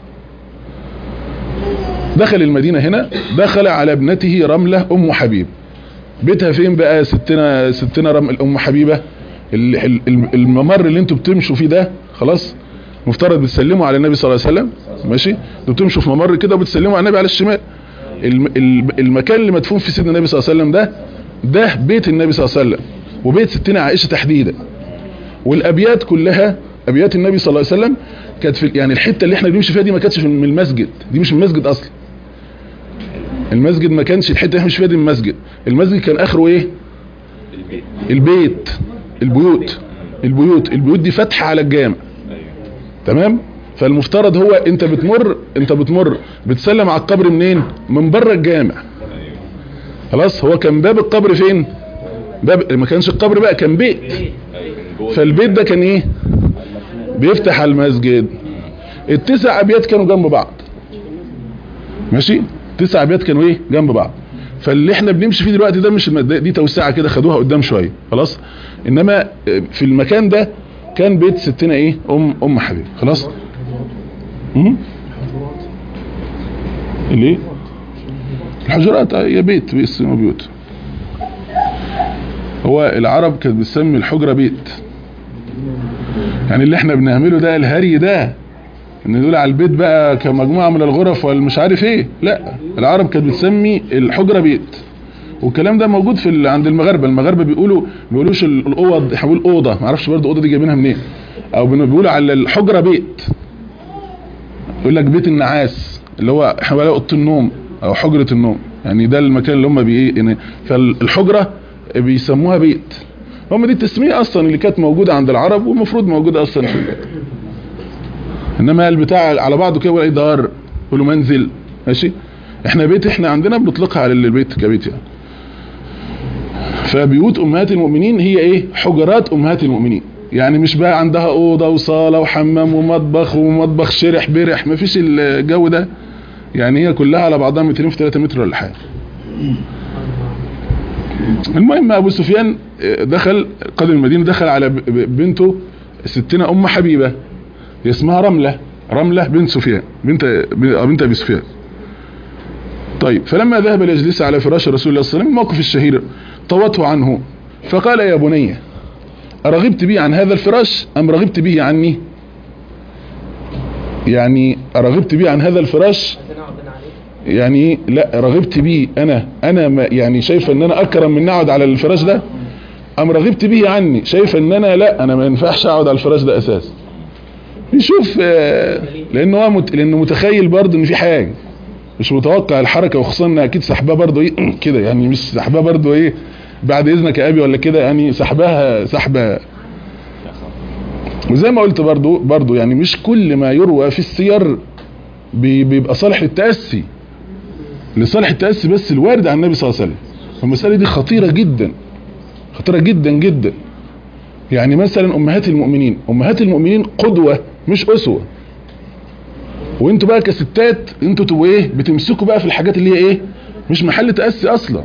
دخل المدينة هنا دخل على ابنته رملة ام حبيب بيتها فين بقى ستنا ستنا رم ام حبيبة ال- ال- ال- الممر اللي انتوا بتمشوا فيه ده خلاص مفترض بتسلموا على النبي صلى الله عليه وسلم ماشي انتوا بتمشوا في ممر كده وبتسلموا على النبي على الشمال الم- ال- المكان اللي مدفون فيه سيدنا النبي صلى الله عليه وسلم ده ده بيت النبي صلى الله عليه وسلم وبيت ستنا عائشة تحديدا والابيات كلها ابيات النبي صلى الله عليه وسلم كانت في يعني الحته اللي احنا بنمشي فيها دي ما كانتش من المسجد دي مش من المسجد اصلا المسجد ما كانش الحته اللي احنا بنمشي فيها دي من المسجد المسجد كان اخره ايه البيت البيوت البيوت البيوت دي فاتحه على الجامع تمام فالمفترض هو انت بتمر انت بتمر بتسلم على القبر منين من بره الجامع خلاص هو كان باب القبر فين باب ما كانش القبر بقى كان بيت فالبيت ده كان ايه بيفتح على المسجد التسع ابيات كانوا جنب بعض ماشي تسع ابيات كانوا ايه جنب بعض فاللي احنا بنمشي فيه دلوقتي ده مش الم- ده- دي توسعه كده خدوها قدام شويه خلاص انما اه، في المكان ده كان بيت ستنا ايه ام ام حبيب خلاص امم ليه الحجرات اه، هي بيت بيسموا بيوت هو العرب كانت بتسمي الحجره بيت يعني اللي احنا بنعمله ده الهري ده ان دول على البيت بقى كمجموعه من الغرف ولا مش عارف ايه لا العرب كانت بتسمي الحجره بيت والكلام ده موجود في ال- عند المغاربه المغاربه بيقولوا ما بيقولوش ال- الاوض احنا بنقول اوضه ما اعرفش برضه اوضه دي جايبينها منين او بن- بيقولوا على الحجره بيت يقول لك بيت النعاس اللي هو احنا بنقول اوضه النوم او حجره النوم يعني ده المكان اللي هم بي ايه يعني فالحجره بيسموها بيت هم دي التسميه اصلا اللي كانت موجوده عند العرب والمفروض موجوده اصلا في انما البتاع على بعضه كده يقول ايه دار يقولوا منزل ماشي احنا بيت احنا عندنا بنطلقها على البيت كبيت يعني فبيوت امهات المؤمنين هي ايه حجرات امهات المؤمنين يعني مش بقى عندها اوضه وصاله وحمام ومطبخ ومطبخ شرح برح مفيش الجو ده يعني هي كلها على بعضها 200 في 3 متر ولا حاجه المهم ابو سفيان دخل قدم المدينه دخل على ب- ب- بنته ستنا ام حبيبه هي اسمها رمله رمله بنت سفيان بنت بنت ابي سفيان طيب فلما ذهب ليجلس على فراش رسول الله صلى الله عليه وسلم الموقف الشهير طوته عنه فقال يا بني أرغبت بي عن هذا الفراش أم رغبت به عني يعني أرغبت بي عن هذا الفراش يعني لا رغبت بي أنا أنا ما يعني شايف أن أنا أكرم من أقعد على الفراش ده أم رغبت به عني شايف أن أنا لا أنا ما ينفعش أقعد على الفراش ده أساس نشوف آه، لأنه هو مت... لأنه متخيل برضه إن في حاجة مش متوقع الحركة وخصوصا انها اكيد سحبها برضه ايه كده يعني مش سحبها برضه ايه بعد اذنك يا ابي ولا كده يعني سحبها سحبة وزي ما قلت برضه برضه يعني مش كل ما يروى في السير بي- بيبقى صالح للتأسي لصالح التأسي بس الوارد عن النبي صلى الله عليه وسلم المسألة دي خطيرة جدا خطيرة جدا جدا يعني مثلا امهات المؤمنين امهات المؤمنين قدوة مش اسوة وانتوا بقى كستات انتوا تبقوا ايه بتمسكوا بقى في الحاجات اللي هي ايه مش محل تأسي اصلا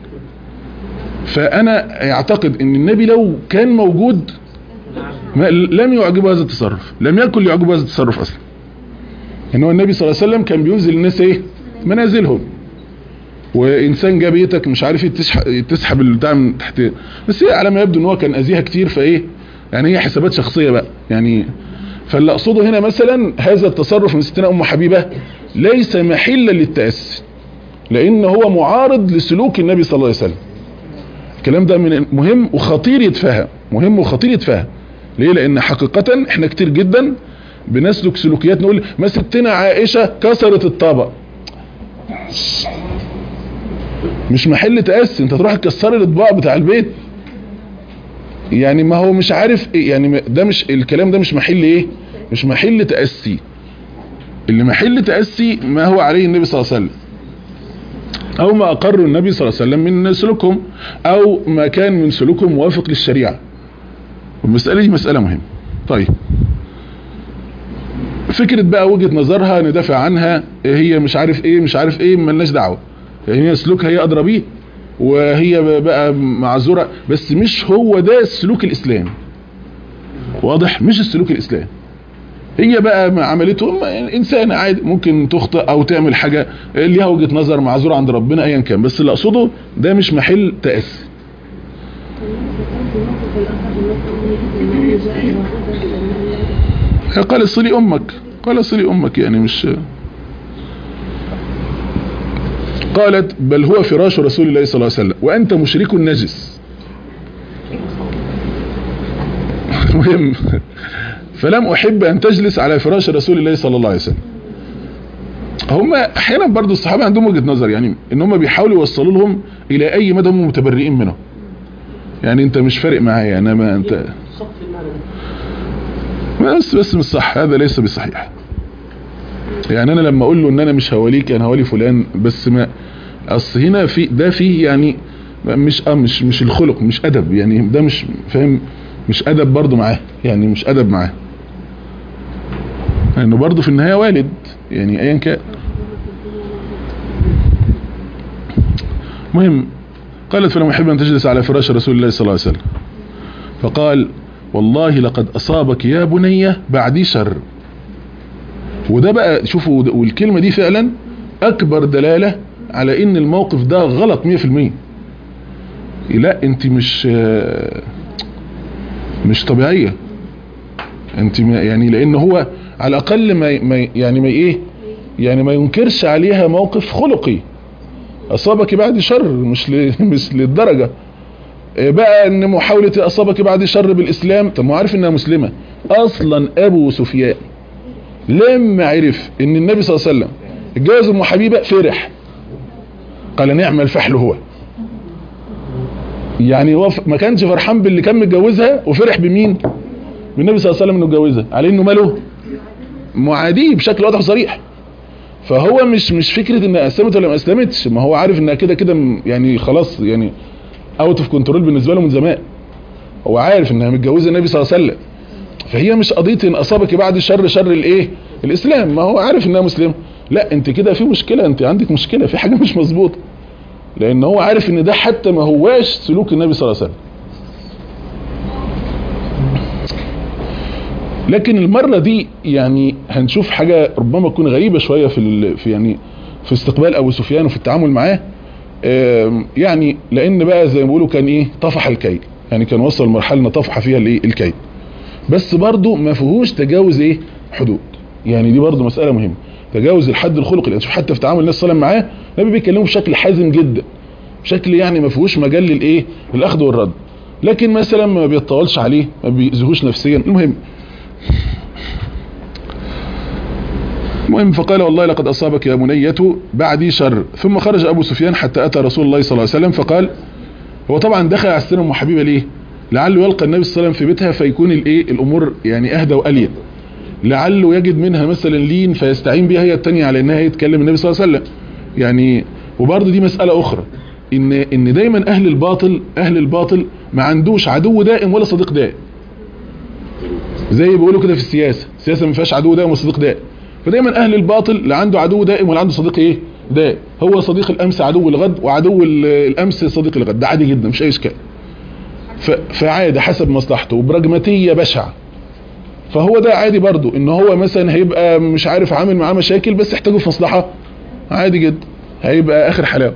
فانا اعتقد ان النبي لو كان موجود ما لم يعجبه هذا التصرف لم يكن يعجبه هذا التصرف اصلا ان هو النبي صلى الله عليه وسلم كان بينزل الناس ايه منازلهم وانسان جاب بيتك مش عارف ايه تسحب تسحب البتاع من تحت بس هي على ما يبدو ان هو كان اذيها كتير فايه يعني هي حسابات شخصيه بقى يعني فاللي اقصده هنا مثلا هذا التصرف من ستنا ام حبيبه ليس محلا للتاسي لان هو معارض لسلوك النبي صلى الله عليه وسلم الكلام ده من مهم وخطير يتفهم مهم وخطير يتفهم ليه لان حقيقه احنا كتير جدا بنسلك سلوكيات نقول ما ستنا عائشه كسرت الطبق مش محل تأسي انت تروح تكسر الاطباق بتاع البيت يعني ما هو مش عارف ايه يعني ده مش الكلام ده مش محل ايه مش محل تأسي اللي محل تأسي ما هو عليه النبي صلى الله عليه وسلم او ما اقر النبي صلى الله عليه وسلم من سلوكهم او ما كان من سلوكهم موافق للشريعة والمسألة دي مسألة مهمة طيب فكرة بقى وجهة نظرها ندافع عنها هي مش عارف ايه مش عارف ايه ملناش دعوة يعني هي سلوكها هي ادرى بيه وهي بقى معذورة بس مش هو ده السلوك الاسلامي واضح مش السلوك الاسلامي هي بقى ما عملته انسان عادي ممكن تخطئ او تعمل حاجه ليها وجهه نظر معذوره عند ربنا ايا كان بس اللي اقصده ده مش محل تاسي قال صلي امك قال صلي امك يعني مش قالت بل هو فراش رسول الله صلى الله عليه وسلم وانت مشرك نجس مهم فلم احب ان تجلس على فراش رسول الله صلى الله عليه وسلم هم احيانا برضو الصحابه عندهم وجهه نظر يعني ان هم بيحاولوا يوصلوا لهم الى اي مدى هم متبرئين منه يعني انت مش فارق معايا انا ما انت بس بس مش صح هذا ليس بصحيح يعني انا لما اقول له ان انا مش هواليك انا هوالي فلان بس ما اصل هنا في ده فيه يعني مش اه مش مش الخلق مش ادب يعني ده مش فاهم مش ادب برضه معاه يعني مش ادب معاه لانه يعني برضه في النهايه والد يعني ايا كان مهم قالت فلم احب ان تجلس على فراش رسول الله صلى الله عليه وسلم فقال والله لقد اصابك يا بني بعدي شر وده بقى شوفوا والكلمة دي فعلا اكبر دلالة على ان الموقف ده غلط 100% لا انت مش مش طبيعية انت يعني لان هو على الاقل ما ما يعني ما ايه يعني ما ينكرش عليها موقف خلقي اصابك بعد شر مش مش للدرجة بقى ان محاولة اصابك بعد شر بالاسلام طب ما عارف انها مسلمة اصلا ابو سفيان لما عرف ان النبي صلى الله عليه وسلم اتجوز ام حبيبه فرح قال نعم الفحل هو يعني هو ما كانش فرحان باللي كان متجوزها وفرح بمين بالنبي صلى الله عليه وسلم انه اتجوزها على انه ماله معاديه بشكل واضح وصريح فهو مش مش فكره انها اسلمت ولا ما اسلمتش ما هو عارف انها كده كده يعني خلاص يعني اوت اوف كنترول بالنسبه له من زمان هو عارف انها متجوزه النبي صلى الله عليه وسلم فهي مش قضيه ان اصابك بعد الشر شر الايه الاسلام ما هو عارف انها مسلمه لا انت كده في مشكله انت عندك مشكله في حاجه مش مظبوطه لان هو عارف ان ده حتى ما هواش سلوك النبي صلى الله عليه وسلم لكن المرة دي يعني هنشوف حاجة ربما تكون غريبة شوية في, في يعني في استقبال ابو سفيان وفي التعامل معاه يعني لان بقى زي ما بيقولوا كان ايه طفح الكيل يعني كان وصل مرحلة ان طفح فيها الايه الكيل بس برضو ما فيهوش تجاوز ايه حدود يعني دي برضو مسألة مهمة تجاوز الحد الخلقي لان حتى في تعامل الناس صلى الله عليه وسلم معاه النبي بيتكلموا بشكل حازم جدا بشكل يعني ما فيهوش مجال للايه الاخذ والرد لكن مثلا ما بيطولش عليه ما بيأذيهوش نفسيا المهم المهم فقال والله لقد أصابك يا بنية بعدي شر ثم خرج أبو سفيان حتى أتى رسول الله صلى الله عليه وسلم فقال هو طبعا دخل على السنة أم حبيبة ليه لعله يلقى النبي صلى الله عليه وسلم في بيتها فيكون الايه الأمور يعني أهدى وألين لعله يجد منها مثلا لين فيستعين بها هي التانية على انها يتكلم النبي صلى الله عليه وسلم يعني وبرضه دي مسألة أخرى ان ان دايما اهل الباطل اهل الباطل ما عندوش عدو دائم ولا صديق دائم زي بيقولوا كده في السياسة السياسة ما فيهاش عدو دائم وصديق دائم فدايما اهل الباطل لا عنده عدو دائم ولا عنده صديق ايه دائم هو صديق الامس عدو الغد وعدو الامس صديق الغد ده عادي جدا مش اي اشكال فعادي حسب مصلحته وبراجماتية بشعة فهو ده عادي برضو ان هو مثلا هيبقى مش عارف عامل معاه مشاكل بس يحتاجه في مصلحة عادي جدا هيبقى اخر حلاوة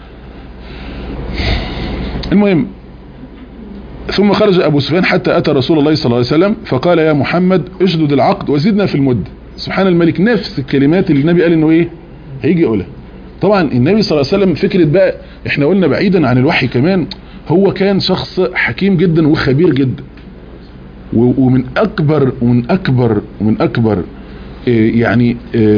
المهم ثم خرج ابو سفيان حتى اتى رسول الله صلى الله عليه وسلم فقال يا محمد اشدد العقد وزدنا في المد سبحان الملك نفس الكلمات اللي النبي قال انه ايه هيجي يقولها طبعا النبي صلى الله عليه وسلم فكرة بقى احنا قلنا بعيدا عن الوحي كمان هو كان شخص حكيم جدا وخبير جدا ومن اكبر ومن اكبر ومن اكبر يعني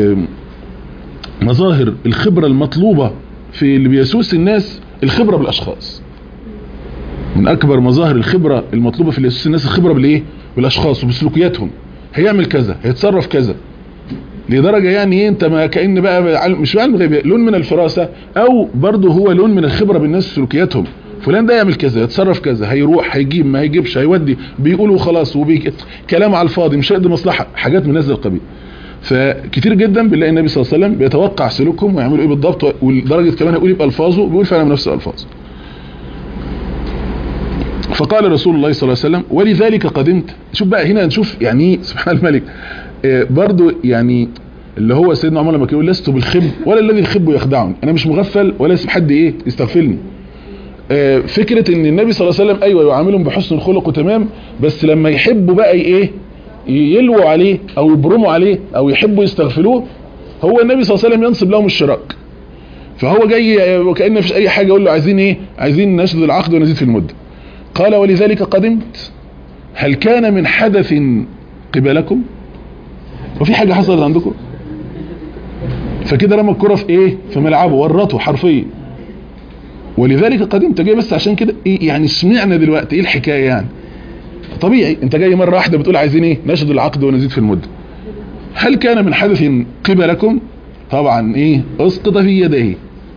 مظاهر الخبرة المطلوبة في اللي بيسوس الناس الخبرة بالاشخاص من اكبر مظاهر الخبرة المطلوبة في اللي بيسوس الناس الخبرة بالايه بالاشخاص وبسلوكياتهم هيعمل كذا هيتصرف كذا لدرجة يعني ايه انت ما كأن بقى مش علم غيب لون من الفراسة او برضه هو لون من الخبرة بالناس سلوكياتهم فلان ده يعمل كذا يتصرف كذا هيروح هيجيب ما هيجيبش هيودي بيقولوا خلاص وبي كلام على الفاضي مش هيقدم مصلحة حاجات من هذا القبيل فكتير جدا بنلاقي النبي صلى الله عليه وسلم بيتوقع سلوكهم ويعملوا ايه بالضبط ولدرجة كمان هيقول بيبقى الفاظه بيقول فعلا بنفس الالفاظ فقال رسول الله صلى الله عليه وسلم ولذلك قدمت شوف بقى هنا نشوف يعني ايه سبحان الملك آه، برضو يعني اللي هو سيدنا عمر لما كان يقول لست بالخب ولا الذي الخب يخدعني انا مش مغفل ولا اسم حد ايه يستغفلني آه، فكرة ان النبي صلى الله عليه وسلم ايوه يعاملهم بحسن الخلق وتمام بس لما يحبوا بقى ايه يلووا عليه او يبرموا عليه او يحبوا يستغفلوه هو النبي صلى الله عليه وسلم ينصب لهم الشراك فهو جاي وكأن مفيش اي حاجة يقول له عايزين ايه عايزين نشد العقد ونزيد في المدة قال ولذلك قدمت هل كان من حدث قبلكم وفي حاجة حصلت عندكم فكده رمى الكرة في ايه في ملعبه ورطه حرفيا ولذلك قدمت جاي بس عشان كده ايه يعني سمعنا دلوقتي ايه الحكاية يعني طبيعي انت جاي مرة واحدة بتقول عايزين ايه نشد العقد ونزيد في المدة هل كان من حدث قبلكم طبعا ايه اسقط في يديه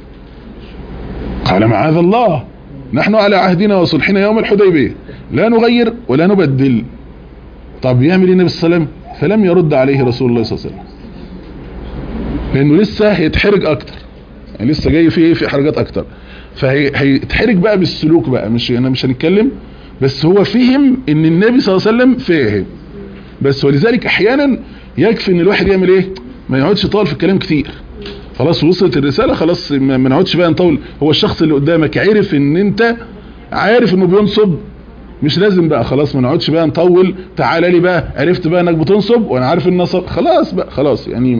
قال معاذ الله نحن على عهدنا وصلحنا يوم الحديبية لا نغير ولا نبدل طب يعمل ايه النبي صلى الله عليه وسلم فلم يرد عليه رسول الله صلى الله عليه وسلم لانه لسه هيتحرج اكتر يعني لسه جاي فيه في حرجات اكتر فهيتحرج بقى بالسلوك بقى مش انا مش هنتكلم بس هو فهم ان النبي صلى الله عليه وسلم فاهم بس ولذلك احيانا يكفي ان الواحد يعمل ايه ما يقعدش طال في الكلام كتير خلاص وصلت الرسالة خلاص ما ما نقعدش بقى نطول هو الشخص اللي قدامك عرف ان انت عارف انه بينصب مش لازم بقى خلاص ما نقعدش بقى نطول تعالى لي بقى عرفت بقى انك بتنصب وانا عارف النصب خلاص بقى خلاص يعني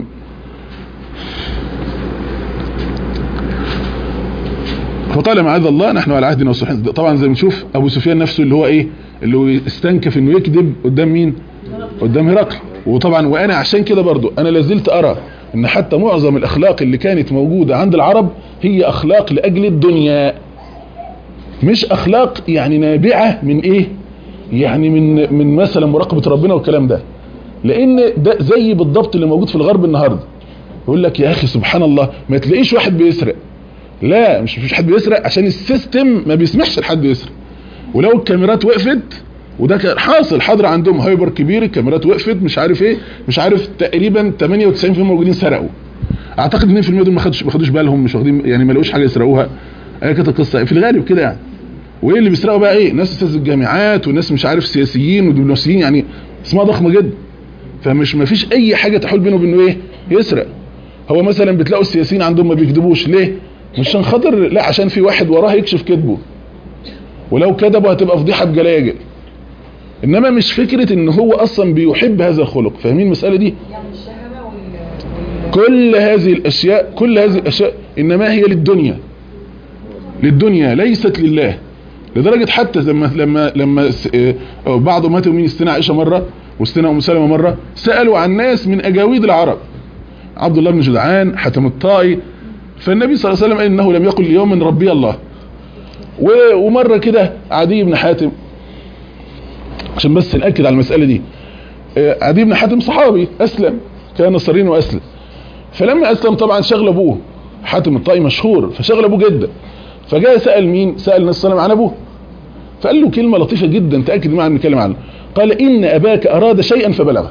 فقال معاذ الله نحن على عهدنا وصلحنا طبعا زي ما نشوف ابو سفيان نفسه اللي هو ايه اللي هو استنكف انه يكذب قدام مين قدام هرقل وطبعا وانا عشان كده برضو انا لازلت ارى ان حتى معظم الاخلاق اللي كانت موجودة عند العرب هي اخلاق لاجل الدنيا مش اخلاق يعني نابعة من ايه يعني من من مثلا مراقبة ربنا والكلام ده لان ده زي بالضبط اللي موجود في الغرب النهاردة يقول لك يا اخي سبحان الله ما تلاقيش واحد بيسرق لا مش مفيش حد بيسرق عشان السيستم ما بيسمحش لحد يسرق ولو الكاميرات وقفت وده كان حاصل حاضر عندهم هايبر كبير الكاميرات وقفت مش عارف ايه مش عارف تقريبا 98% موجودين سرقوا اعتقد 2% دول ما خدوش ما خدوش بالهم مش واخدين يعني ما لقوش حاجه يسرقوها ايه كانت القصه في الغالب كده يعني وايه اللي بيسرقوا بقى ايه ناس استاذ الجامعات وناس مش عارف سياسيين ودبلوماسيين يعني اسمها ضخمه جدا فمش ما فيش اي حاجه تحول بينه وبينه ايه يسرق هو مثلا بتلاقوا السياسيين عندهم ما بيكذبوش ليه مش عشان خاطر لا عشان في واحد وراه يكشف كذبه ولو كذبه هتبقى فضيحه بجلاجل انما مش فكرة ان هو اصلا بيحب هذا الخلق فاهمين المسألة دي يعني الشهوة وال... كل هذه الاشياء كل هذه الاشياء انما هي للدنيا للدنيا ليست لله لدرجة حتى لما لما لما س- آه، بعض امهات المؤمنين استنا عائشة مرة واستنا ام سلمة مرة سألوا عن ناس من اجاويد العرب عبد الله بن جدعان حاتم الطائي فالنبي صلى الله عليه وسلم قال انه لم يقل اليوم ربي الله و- ومرة كده عدي بن حاتم عشان بس نأكد على المسألة دي آه، عدي بن حاتم صحابي أسلم كان نصرين وأسلم فلما أسلم طبعا شغل أبوه حاتم الطائي مشهور فشغل أبوه جدا فجاء سأل مين سأل النبي صلى الله عليه وسلم عن أبوه فقال له كلمة لطيفة جدا تأكد معنا نتكلم عنه قال إن أباك أراد شيئا فبلغه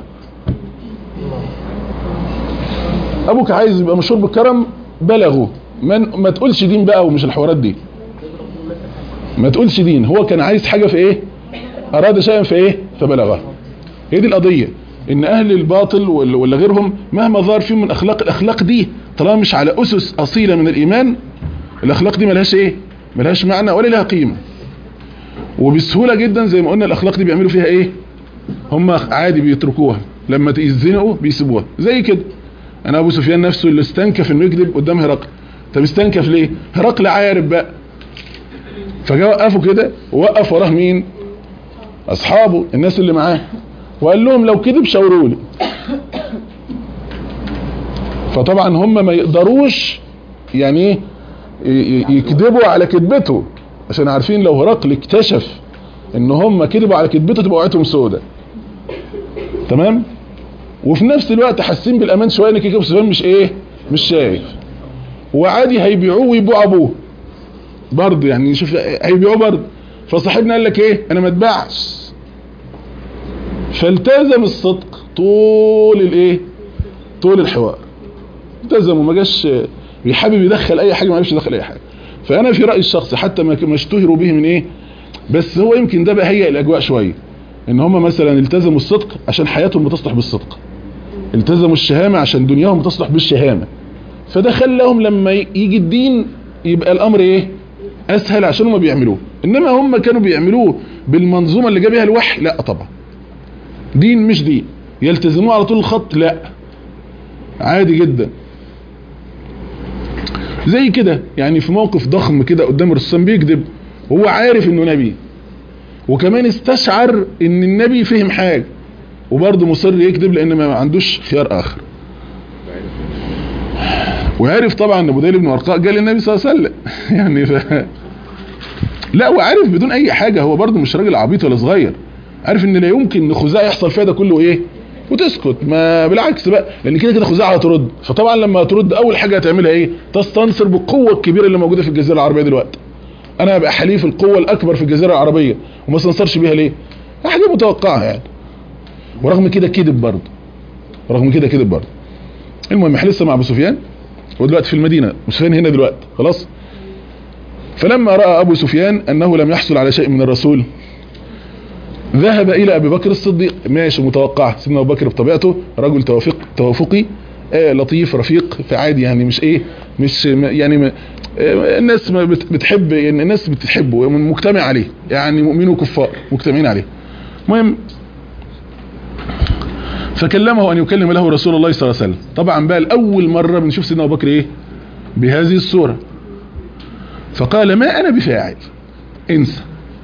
أبوك عايز يبقى مشهور بالكرم بلغه من ما تقولش دين بقى ومش الحوارات دي ما تقولش دين هو كان عايز حاجة في ايه اراد شيئا في ايه فبلغه هي دي القضية ان اهل الباطل ولا ولا غيرهم مهما ظهر فيهم من اخلاق الاخلاق دي طالما مش على اسس اصيلة من الايمان الاخلاق دي ملهاش ايه ملهاش معنى ولا لها قيمة وبسهولة جدا زي ما قلنا الاخلاق دي بيعملوا فيها ايه هم عادي بيتركوها لما يزنقوا بيسيبوها زي كده انا ابو سفيان نفسه اللي استنكف انه يكذب قدام هرقل طب استنكف ليه هرقل عارف بقى فجاء وقفوا كده ووقف وراه مين اصحابه الناس اللي معاه وقال لهم لو كذب شاوروا لي فطبعا هم ما يقدروش يعني ايه ي- ي- يكذبوا على كذبته عشان عارفين لو هرقل اكتشف ان هم كذبوا على كذبته تبقى وقعتهم سودة تمام وفي نفس الوقت حاسين بالامان شويه ان كيكو سفيان مش ايه مش شايف وعادي هيبيعوه ويبيعوا ابوه برضه يعني شوف هيبيعوه برضه فصاحبنا قال لك ايه انا ما اتباعش فالتزم الصدق طول الايه طول الحوار التزم وما جاش بيحابب يدخل اي حاجه ما عرفش يدخل اي حاجه فانا في رايي الشخصي حتى ما ما اشتهروا به من ايه بس هو يمكن ده بقى هيئ الاجواء شويه ان هم مثلا التزموا الصدق عشان حياتهم بتصلح بالصدق التزموا الشهامه عشان دنياهم بتصلح بالشهامه فده خلاهم لما يجي الدين يبقى الامر ايه اسهل عشان هم بيعملوه انما هم كانوا بيعملوه بالمنظومه اللي جابها الوحي لا طبعا دين مش دين يلتزموه على طول الخط لا عادي جدا زي كده يعني في موقف ضخم كده قدام الرسام بيكذب وهو عارف انه نبي وكمان استشعر ان النبي فهم حاجة وبرضه مصر يكذب لان ما عندوش خيار اخر وعرف طبعا ان ابو ديل بن ورقاء قال للنبي صلى الله عليه وسلم يعني ف... لا وعارف بدون اي حاجة هو برضه مش راجل عبيط ولا صغير عارف ان لا يمكن ان خزاعة يحصل فيها ده كله ايه وتسكت ما بالعكس بقى لان كده كده خزاعة هترد فطبعا لما ترد اول حاجة هتعملها ايه تستنصر بالقوة الكبيرة اللي موجودة في الجزيرة العربية دلوقتي انا هبقى حليف القوة الاكبر في الجزيرة العربية وما استنصرش بيها ليه حاجة متوقعة يعني ورغم كده كذب برضه رغم كده كذب برضه المهم احنا لسه مع ابو سفيان ودلوقتي في المدينة ابو سفيان هنا دلوقتي خلاص فلما رأى ابو سفيان انه لم يحصل على شيء من الرسول ذهب الى ابي بكر الصديق ماشي متوقع سيدنا ابو بكر بطبيعته رجل توافق توافقي آه لطيف رفيق فعادي يعني مش ايه مش يعني م- آه الناس ما بت- بتحب يعني الناس بتحبه مجتمع عليه يعني مؤمنين وكفار مجتمعين عليه المهم فكلمه ان يكلم له رسول الله صلى الله عليه وسلم طبعا بقى الاول مره بنشوف سيدنا ابو بكر ايه بهذه الصوره فقال ما انا بفاعل انسى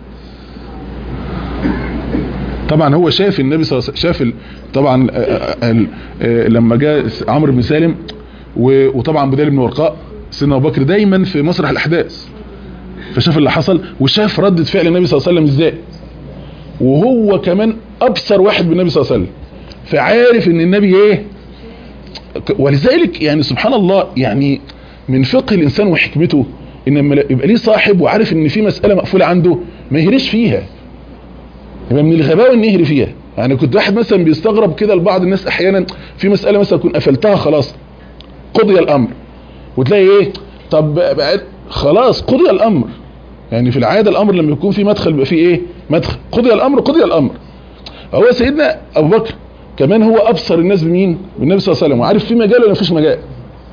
طبعا هو شاف النبي صلى الله عليه وسلم شاف ال- طبعا آه، آه، ال- آه، لما جاء عمرو بن سالم و- وطبعا بدال بن ورقاء سيدنا ابو بكر دايما في مسرح الاحداث فشاف اللي حصل وشاف ردة فعل النبي صلى الله عليه وسلم ازاي وهو كمان ابصر واحد بالنبي صلى الله عليه وسلم فعارف ان النبي ايه ك- ولذلك يعني سبحان الله يعني من فقه الانسان وحكمته ان لما يبقى ليه صاحب وعارف ان في مسألة مقفولة عنده ما يهرش فيها يبقى من الغباوه ان يهري فيها يعني كنت واحد مثلا بيستغرب كده لبعض الناس احيانا في مسألة مثلا اكون قفلتها خلاص قضي الامر وتلاقي ايه طب بعد خلاص قضي الامر يعني في العادة الامر لما يكون في مدخل بيبقى فيه ايه مدخل قضي الامر قضي الامر هو سيدنا ابو بكر كمان هو ابصر الناس بمين بالنبي صلى الله عليه وسلم وعارف في مجال ولا مفيش مجال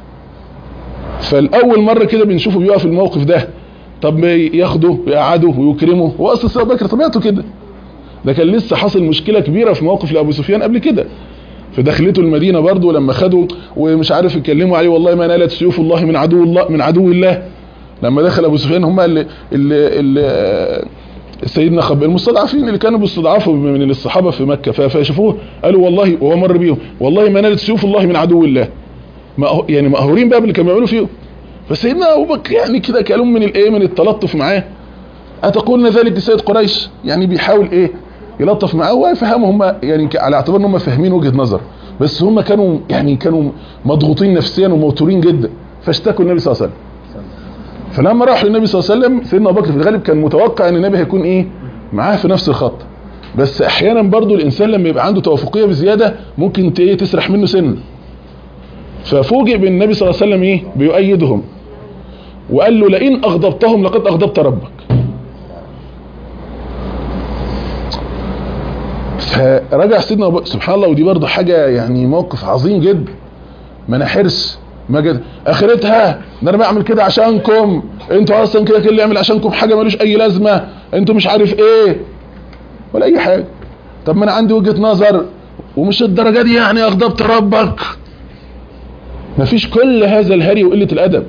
فالاول مرة كده بنشوفه بيقف في الموقف ده طب ياخده ويقعده ويكرمه هو اصلا سيدنا ابو بكر طبيعته كده ده كان لسه حصل مشكلة كبيرة في موقف لأبو سفيان قبل كده في دخلته المدينة برضه لما خدوا ومش عارف يتكلموا عليه والله ما نالت سيوف الله من عدو الله من عدو الله لما دخل ابو سفيان هم اللي, اللي, اللي سيدنا خب المستضعفين اللي كانوا بيستضعفوا من الصحابة في مكة ف- فشافوه قالوا والله وهو مر بيهم والله ما نالت سيوف الله من عدو الله ما يعني مقهورين بقى باللي كانوا بيعملوا فيه فسيدنا ابو بكر يعني كده كلام من الايه من التلطف معاه اتقولن ذلك لسيد قريش يعني بيحاول ايه يلطف معاه ويفهمهم هم يعني ك- على اعتبار ان هم فاهمين وجهة نظر بس هم كانوا يعني كانوا مضغوطين نفسيا وموتورين جدا فاشتكوا النبي صلى الله عليه وسلم فلما راحوا للنبي صلى الله عليه وسلم سيدنا ابو بكر في الغالب كان متوقع ان النبي هيكون ايه معاه في نفس الخط بس احيانا برضو الانسان لما يبقى عنده توافقيه بزياده ممكن ت- ايه تسرح منه سن ففوجئ بالنبي صلى الله عليه وسلم ايه بيؤيدهم وقال له لئن اغضبتهم لقد اغضبت ربك فرجع سيدنا ابو بكر سبحان الله ودي برضه حاجه يعني موقف عظيم جدا ما انا حرص ما جد اخرتها ده انا بعمل كده عشانكم انتوا اصلا كده كده اللي يعمل عشانكم حاجه ملوش اي لازمه انتوا مش عارف ايه ولا اي حاجه طب ما انا عندي وجهه نظر ومش الدرجه دي يعني اغضبت ربك مفيش كل هذا الهري وقله الادب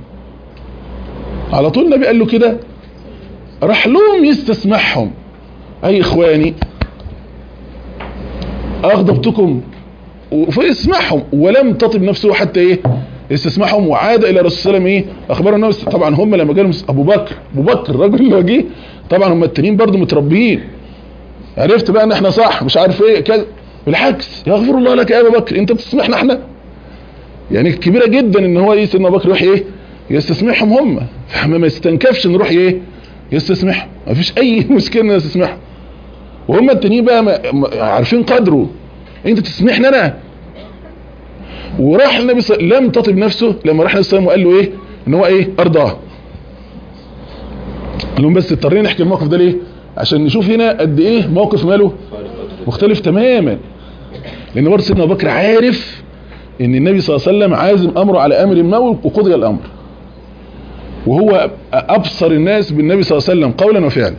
على طول النبي قال له كده راح لهم يستسمحهم اي اخواني اغضبتكم فيسمعهم ولم تطب نفسه حتى ايه استسمعهم وعاد الى الرسول صلى الله عليه وسلم ايه اخبار النبي طبعا هم لما جالهم ابو بكر ابو بكر الراجل اللي جه طبعا هم التانيين برضو متربيين عرفت بقى ان احنا صح مش عارف ايه كذا بالعكس يغفر الله لك يا ابو بكر انت بتسمحنا احنا يعني كبيره جدا ان هو ايه سيدنا ابو بكر يروح ايه يستسمحهم هم فما ما يستنكفش نروح ايه يستسمحهم مفيش اي مشكله ان يستسمحهم وهم التانيين بقى ما ما- عارفين قدره انت تسمحني انا وراح النبي صلى الله عليه وسلم لم تطب نفسه لما راح النبي صلى الله عليه وسلم وقال له ايه ان هو ايه ارضاه لهم بس اضطرينا نحكي الموقف ده ليه عشان نشوف هنا قد ايه موقف ماله مختلف تماما لان برضه سيدنا ابو بكر عارف ان النبي صلى الله عليه وسلم عازم امره على امر ما وقضي الامر وهو ابصر الناس بالنبي صلى الله عليه وسلم قولا وفعلا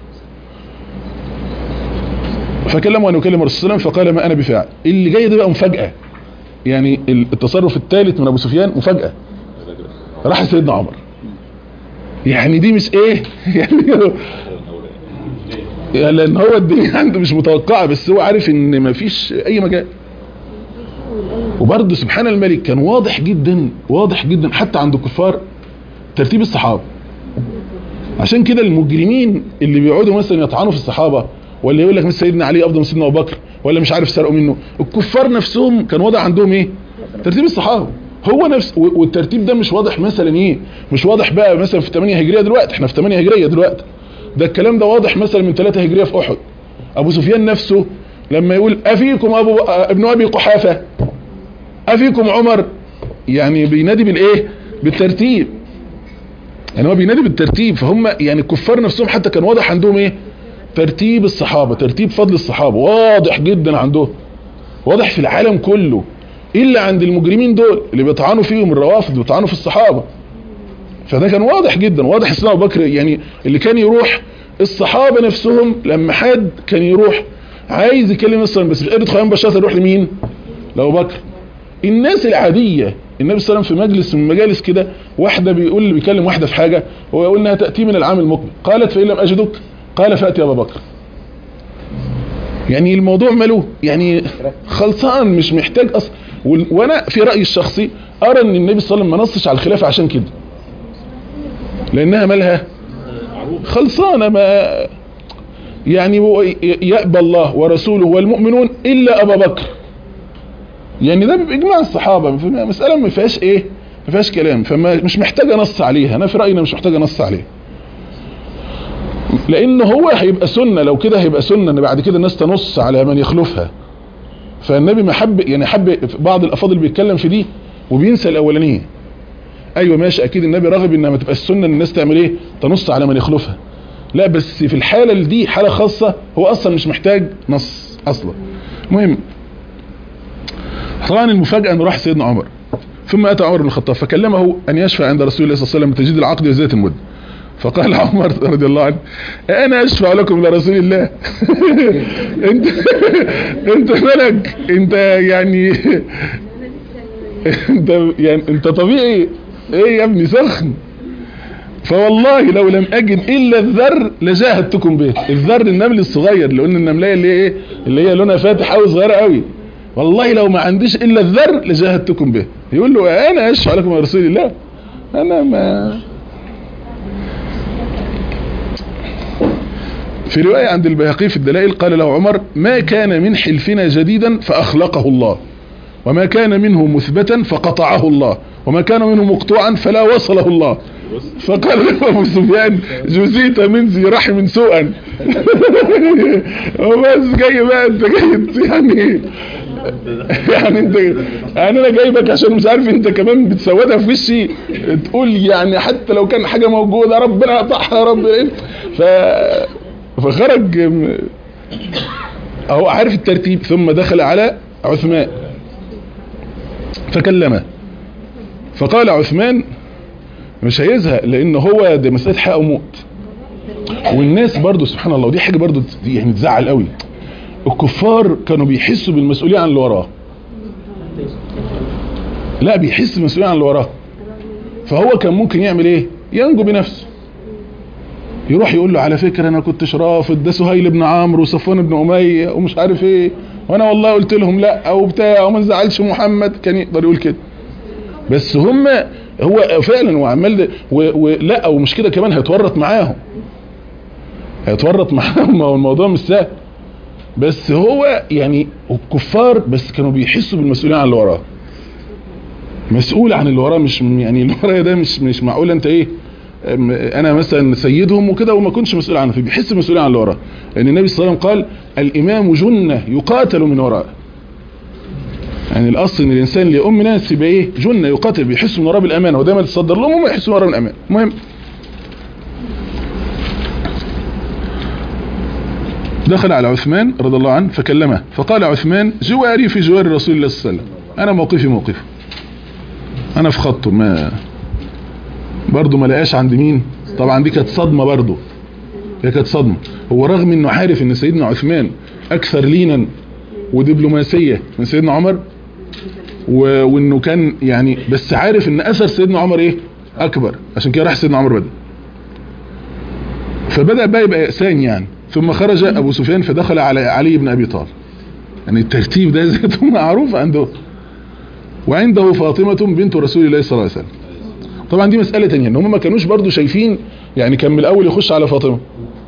فكلمه ان يكلم الرسول صلى الله عليه وسلم فقال ما انا بفاعل اللي جاي ده بقى مفاجاه يعني التصرف الثالث من ابو سفيان مفاجاه راح سيدنا عمر يعني دي مش ايه يعني يعني لان هو الدنيا عنده مش متوقعه بس هو عارف ان مفيش اي مجال وبرضه سبحان الملك كان واضح جدا واضح جدا حتى عند الكفار ترتيب الصحابه عشان كده المجرمين اللي بيقعدوا مثلا يطعنوا في الصحابه ولا يقول لك مثلا سيدنا علي افضل من سيدنا ابو بكر ولا مش عارف سرقوا منه الكفار نفسهم كان واضح عندهم ايه ترتيب الصحابه هو نفس والترتيب ده مش واضح مثلا ايه مش واضح بقى مثلا في 8 هجريه دلوقتي احنا في 8 هجريه دلوقتي ده الكلام ده واضح مثلا من 3 هجريه في احد ابو سفيان نفسه لما يقول افيكم ابو ابن ابي قحافه افيكم عمر يعني بينادي بالايه بالترتيب يعني هو بينادي بالترتيب فهم يعني الكفار نفسهم حتى كان واضح عندهم ايه ترتيب الصحابه ترتيب فضل الصحابه واضح جدا عندهم واضح في العالم كله الا عند المجرمين دول اللي بيطعنوا فيهم الروافض بيطعنوا في الصحابه فده كان واضح جدا واضح سيدنا ابو بكر يعني اللي كان يروح الصحابه نفسهم لما حد كان يروح عايز يكلم مثلا بس مش قادر يدخل مباشره يروح لمين؟ لابو بكر الناس العاديه النبي صلى الله عليه وسلم في مجلس من مجالس كده واحده بيقول اللي بيكلم واحده في حاجه هو يقول انها تاتي من العام المقبل قالت فان لم اجدك قال فاتي ابا بكر يعني الموضوع ماله يعني خلصان مش محتاج اصلا وانا في رايي الشخصي ارى ان النبي صلى الله عليه وسلم ما نصش على الخلافه عشان كده لانها مالها خلصانه ما يعني يأبى الله ورسوله والمؤمنون الا ابا بكر يعني ده باجماع الصحابه مساله ما فيهاش ايه ما فيهاش كلام فما مش محتاجه نص عليها انا في رايي مش محتاجه نص عليها لان هو هيبقى سنه لو كده هيبقى سنه ان بعد كده الناس تنص على من يخلفها فالنبي ما حب يعني حب بعض الافاضل بيتكلم في دي وبينسى الاولانيه ايوه ماشي اكيد النبي راغب انها ما تبقاش سنه ان الناس تعمل ايه تنص على من يخلفها لا بس في الحاله دي حاله خاصه هو اصلا مش محتاج نص اصلا المهم طبعا المفاجاه انه راح سيدنا عمر ثم اتى عمر بن الخطاب فكلمه ان يشفع عند رسول الله صلى الله عليه وسلم بتجديد العقد وزياده المده فقال عمر رضي الله عنه انا اشفع لكم لرسول الله انت انت ملك انت يعني انت يعني انت طبيعي ايه يا ابني سخن فوالله لو لم اجد الا الذر لجاهدتكم به الذر النمل الصغير اللي قلنا النمليه اللي هي ايه اللي هي لونها فاتح قوي صغيره قوي والله لو ما عنديش الا الذر لجاهدتكم به يقول له انا اشفع لكم يا رسول الله انا ما في رواية عند البيهقي في الدلائل قال له عمر ما كان من حلفنا جديدا فأخلقه الله وما كان منه مثبتا فقطعه الله وما كان منه مقطوعا فلا وصله الله فقال له ابو سفيان جزيت من ذي رحم سوءا وبس جاي بقى انت جاي يعني يعني انت يعني انا جايبك عشان مش عارف انت كمان بتسودها في وشي تقول يعني حتى لو كان حاجه موجوده ربنا قطعها يا رب ف فخرج اهو عارف الترتيب ثم دخل على عثمان فكلمه فقال عثمان مش هيزهق لان هو ده مسألة حياة وموت والناس برضو سبحان الله ودي حاجة برضو يعني تزعل قوي الكفار كانوا بيحسوا بالمسؤولية عن اللي وراه لا بيحس بالمسؤولية عن اللي وراه فهو كان ممكن يعمل ايه ينجو بنفسه يروح يقول له على فكرة انا كنتش رافض ده سهيل بن عمرو وصفوان بن امية ومش عارف ايه وانا والله قلت لهم لا او بتاع وما نزعلش محمد كان يقدر يقول كده بس هم هو فعلا وعمال ولا ومش كده كمان هيتورط معاهم هيتورط معاهم هو الموضوع مش سهل بس هو يعني الكفار بس كانوا بيحسوا بالمسؤوليه عن اللي وراه مسؤول عن اللي وراه مش يعني اللي ورايا ده مش مش معقول انت ايه انا مثلا سيدهم وكده وما كنتش مسؤول عنه فبيحس بالمسؤوليه عن اللي وراه لان النبي صلى الله عليه وسلم قال الامام جنه يقاتل من ورائه يعني الاصل ان الانسان اللي يؤم ناس يبقى ايه جنه يقاتل بيحس من وراه بالامانه ودايما تصدر لهم وما يحسوا من وراه بالامان المهم دخل على عثمان رضي الله عنه فكلمه فقال عثمان جواري في جوار رسول الله صلى الله عليه وسلم انا موقفي موقفه انا في خطه ما برضه ما لقاش عند مين طبعا دي كانت صدمه برضه هي كانت صدمه هو رغم انه عارف ان سيدنا عثمان اكثر لينا ودبلوماسيه من سيدنا عمر و... وانه كان يعني بس عارف ان اثر سيدنا عمر ايه اكبر عشان كده راح سيدنا عمر بدأ فبدأ بقى يبقى يأسان يعني ثم خرج ابو سفيان فدخل على علي بن ابي طالب يعني الترتيب ده ذاته معروف عنده وعنده فاطمة بنت رسول الله صلى الله عليه وسلم طبعا دي مسألة تانية ان هم ما كانوش برضو شايفين يعني كان من الاول يخش على فاطمة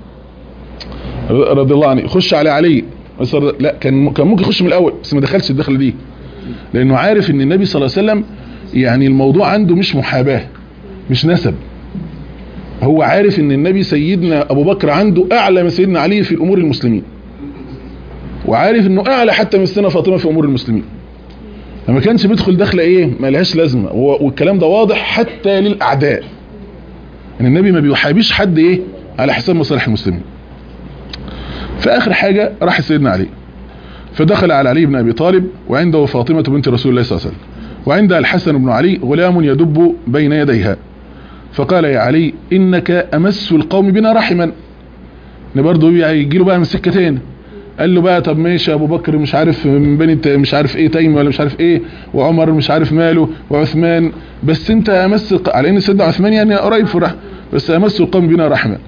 رضي الله عنه يخش على علي بس رضي- لا كان كان ممكن يخش من الاول بس ما دخلش الدخله دي لانه عارف ان النبي صلى الله عليه وسلم يعني الموضوع عنده مش محاباه مش نسب هو عارف ان النبي سيدنا ابو بكر عنده اعلى من سيدنا علي في امور المسلمين وعارف انه اعلى حتى من سيدنا فاطمه في امور المسلمين فما كانش بيدخل دخله ايه ما لهاش لازمه و- والكلام ده واضح حتى للاعداء ان النبي ما بيحابيش حد ايه على حساب مصالح المسلمين فاخر حاجه راح سيدنا علي فدخل على علي بن ابي طالب وعنده فاطمه بنت رسول الله صلى الله عليه وسلم وعندها الحسن بن علي غلام يدب بين يديها فقال يا علي انك امس القوم بنا رحما ان برضه يجي له بقى من سكتين قال له بقى طب ماشي ابو بكر مش عارف من بني ت- مش عارف ايه تيم ولا مش عارف ايه وعمر مش عارف ماله وعثمان بس انت امس الق- على ان سيدنا عثمان يعني قريب في الرحمه بس امس القوم بنا رحمه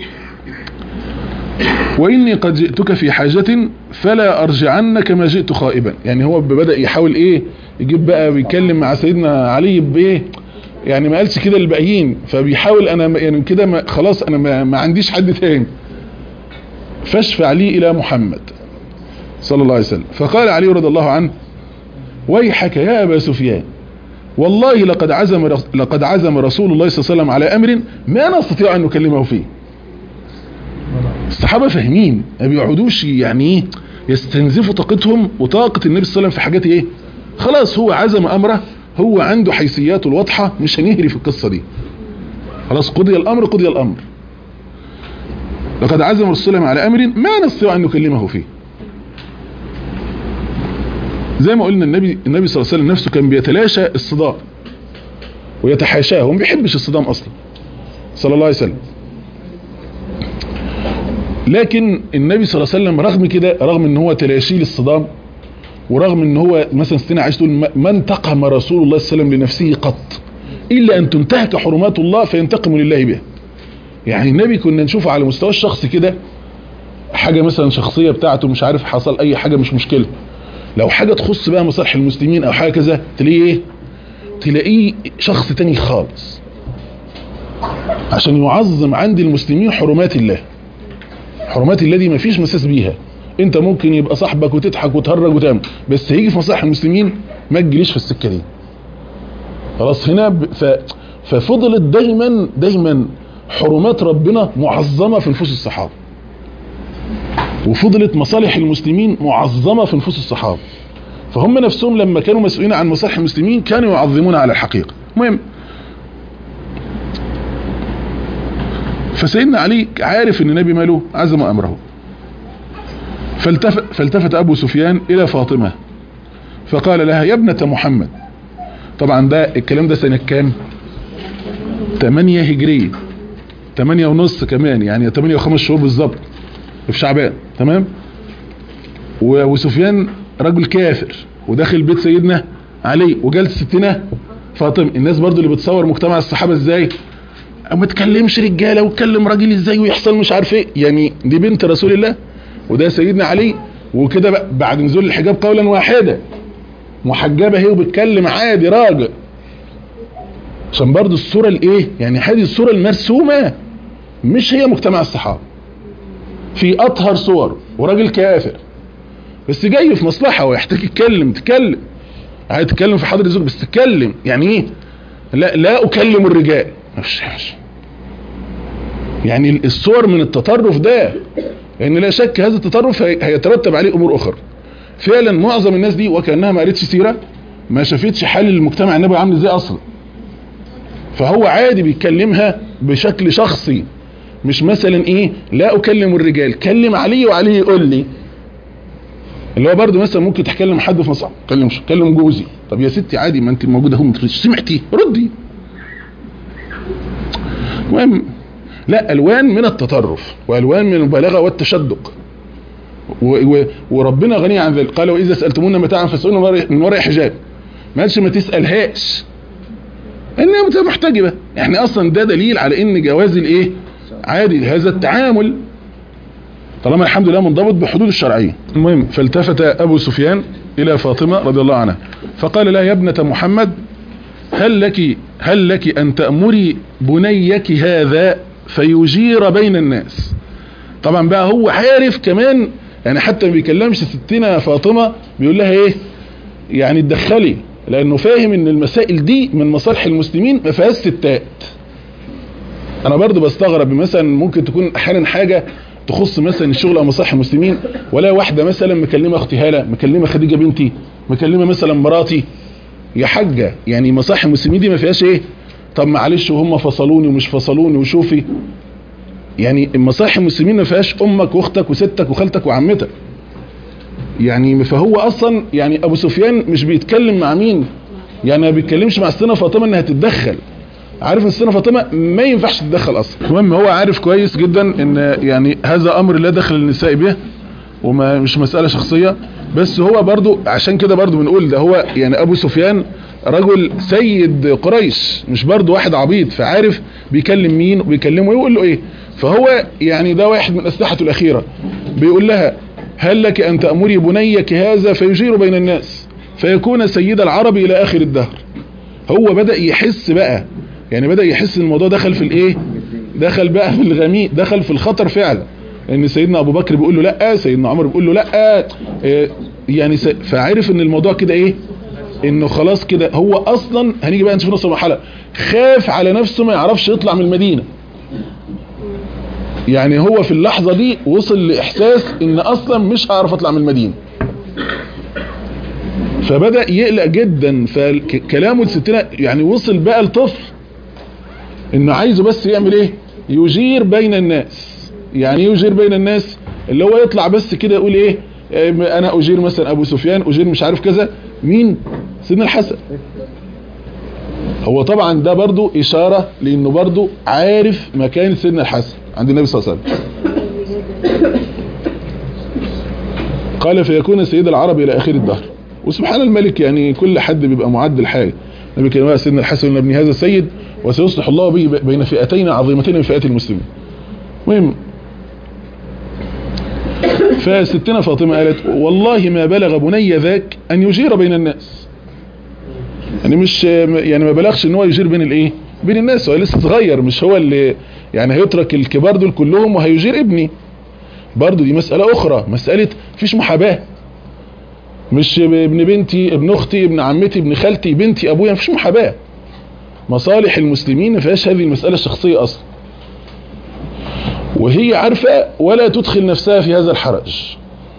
واني قد جئتك في حاجة فلا ارجعن كما جئت خائبا يعني هو بدأ يحاول ايه يجيب بقى بيتكلم مع سيدنا علي بايه يعني ما قالش كده للباقيين فبيحاول انا يعني كده ما- خلاص انا ما, ما عنديش حد تاني فاشفع لي الى محمد صلى الله عليه وسلم فقال علي رضي الله عنه ويحك يا ابا سفيان والله لقد عزم رس- لقد عزم رسول الله صلى الله عليه وسلم على امر ما نستطيع ان نكلمه فيه الصحابه فاهمين ما بيقعدوش يعني ايه يستنزفوا طاقتهم وطاقه النبي صلى الله عليه وسلم في حاجات ايه خلاص هو عزم امره هو عنده حيثياته الواضحه مش هنهري في القصه دي خلاص قضي الامر قضي الامر لقد عزم رسول الله على امر ما نستطيع ان نكلمه فيه زي ما قلنا النبي النبي صلى الله عليه وسلم نفسه كان بيتلاشى الصدام ويتحاشاه هو ما بيحبش الصدام اصلا صلى الله عليه وسلم لكن النبي صلى الله عليه وسلم رغم كده رغم ان هو تلاشي للصدام ورغم ان هو مثلا ستنا عايش تقول ما- ما انتقم رسول الله صلى الله عليه وسلم لنفسه قط الا ان تنتهك حرمات الله فينتقم لله بها يعني النبي كنا نشوفه على مستوى الشخص كده حاجة مثلا شخصية بتاعته مش عارف حصل اي حاجة مش مشكلة لو حاجة تخص بقى مصالح المسلمين او حاجة كذا تلاقيه ايه تلاقيه شخص تاني خالص عشان يعظم عند المسلمين حرمات الله حرمات الله دي مفيش مساس بيها انت ممكن يبقى صاحبك وتضحك وتهرج وتعمل بس هيجي في مصالح المسلمين ما تجيليش في السكة دي خلاص هنا ب... ف... ففضلت دايما دايما حرمات ربنا معظمة في نفوس الصحابة وفضلت مصالح المسلمين معظمة في نفوس الصحابة فهم نفسهم لما كانوا مسؤولين عن مصالح المسلمين كانوا يعظمون على الحقيقة المهم فسيدنا علي عارف ان النبي ماله عزم امره فالتفت, فالتفت ابو سفيان الى فاطمة فقال لها يا ابنة محمد طبعا ده الكلام ده سنة كام 8 هجرية 8 ونص كمان يعني 8 وخمس شهور بالظبط في شعبان تمام و- وسفيان رجل كافر وداخل بيت سيدنا علي وجالس ستنا فاطمه الناس برضو اللي بتصور مجتمع الصحابه ازاي ما تكلمش رجاله وتكلم راجل ازاي ويحصل مش عارف ايه يعني دي بنت رسول الله وده سيدنا علي وكده بقى بعد نزول الحجاب قولا واحدا محجبه هي وبتكلم عادي راجل عشان برضو الصوره الايه يعني هذه الصوره المرسومه مش هي مجتمع الصحابه في اطهر صور وراجل كافر بس جاي في مصلحة ويحتاج يتكلم تكلم عايز تتكلم في حضر الزوج بس تتكلم يعني ايه لا لا اكلم الرجال مش مش يعني الصور من التطرف ده لان لا شك هذا التطرف هي- هيترتب عليه امور اخرى فعلا معظم الناس دي وكانها ما قريتش سيره ما شافتش حال المجتمع النبوي عامل ازاي اصلا فهو عادي بيتكلمها بشكل شخصي مش مثلا ايه لا اكلم الرجال كلم علي وعلي يقول لي اللي هو برضه مثلا ممكن تكلم حد في مصلحه كلم كلم جوزي طب يا ستي عادي ما انت موجوده اهو سمعتي ردي المهم لا الوان من التطرف والوان من المبالغه والتشدق و و وربنا غني عن ذلك قال واذا سالتمونا متاعا فاسالونا من وراء حجاب ما قالش ما تسالهاش انها محتجبه يعني اصلا ده دليل على ان جواز الايه عادي هذا التعامل طالما الحمد لله منضبط بحدود الشرعيه المهم فالتفت ابو سفيان الى فاطمه رضي الله عنها فقال لها يا ابنه محمد هل لك هل لك ان تامري بنيك هذا فيجير بين الناس طبعا بقى هو عارف كمان يعني حتى ما بيكلمش ستنا فاطمه بيقول لها ايه يعني اتدخلي لانه فاهم ان المسائل دي من مصالح المسلمين ما فيهاش ستات انا برضو بستغرب مثلا ممكن تكون احيانا حاجه تخص مثلا الشغل او مصالح المسلمين ولا واحده مثلا مكلمه اختي هاله مكلمه خديجه بنتي مكلمه مثلا مراتي يا حاجه يعني مصالح المسلمين دي ما فيهاش ايه طب معلش وهم فصلوني ومش فصلوني وشوفي يعني مصالح المسلمين ما فيهاش امك واختك وستك وخالتك وعمتك يعني فهو اصلا يعني ابو سفيان مش بيتكلم مع مين يعني ما بيتكلمش مع السنه فاطمه انها تتدخل عارف ان السنه فاطمه ما ينفعش تتدخل اصلا المهم هو عارف كويس جدا ان يعني هذا امر لا دخل للنساء به وما مش مساله شخصيه بس هو برضو عشان كده برضو بنقول ده هو يعني ابو سفيان رجل سيد قريش مش برضو واحد عبيط فعارف بيكلم مين وبيكلمه ايه ويقول له ايه فهو يعني ده واحد من اسلحته الاخيره بيقول لها هل لك ان تأمري بنيك هذا فيجير بين الناس فيكون سيد العرب الى اخر الدهر هو بدأ يحس بقى يعني بدأ يحس ان الموضوع دخل في الايه دخل بقى في الغميق دخل في الخطر فعلا ان سيدنا ابو بكر بيقول له لا سيدنا عمر بيقول له لا إيه يعني س... فعرف ان الموضوع كده ايه انه خلاص كده هو اصلا هنيجي بقى نشوف نص المرحله خاف على نفسه ما يعرفش يطلع من المدينه يعني هو في اللحظه دي وصل لاحساس ان اصلا مش هعرف اطلع من المدينه فبدا يقلق جدا فكلامه لستنا يعني وصل بقى لطفل انه عايزه بس يعمل ايه يجير بين الناس يعني يجير بين الناس اللي هو يطلع بس كده يقول ايه انا اجير مثلا ابو سفيان اجير مش عارف كذا مين سيدنا الحسن هو طبعا ده برضو اشارة لانه برضو عارف مكان سيدنا الحسن عند النبي صلى الله عليه وسلم قال فيكون سيد العرب الى اخر الدهر وسبحان الملك يعني كل حد بيبقى معد الحاجة النبي كان بقى سيدنا الحسن ان ابن هذا السيد وسيصلح الله به بين فئتين عظيمتين من فئات المسلمين المهم فستنا فاطمة قالت والله ما بلغ بني ذاك ان يجير بين الناس يعني مش يعني ما بلغش ان هو يجير بين الايه بين الناس هو لسه صغير مش هو اللي يعني هيترك الكبار دول كلهم وهيجير ابني برضو دي مسألة اخرى مسألة فيش محاباة مش ابن بنتي ابن اختي ابن عمتي ابن خالتي بنتي ابويا مفيش محاباة مصالح المسلمين ما فيهاش هذه المسألة الشخصية اصلا وهي عارفة ولا تدخل نفسها في هذا الحرج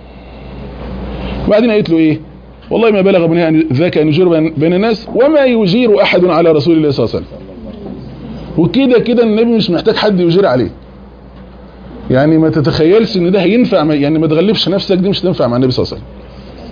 بعدين قالت له ايه والله ما بلغ بني ذاك ان يجير بين الناس وما يجير احد على رسول الله صلى الله عليه وسلم وكده كده النبي مش محتاج حد يجير عليه يعني ما تتخيلش ان ده هينفع يعني ما تغلبش نفسك دي مش تنفع مع النبي صلى الله عليه وسلم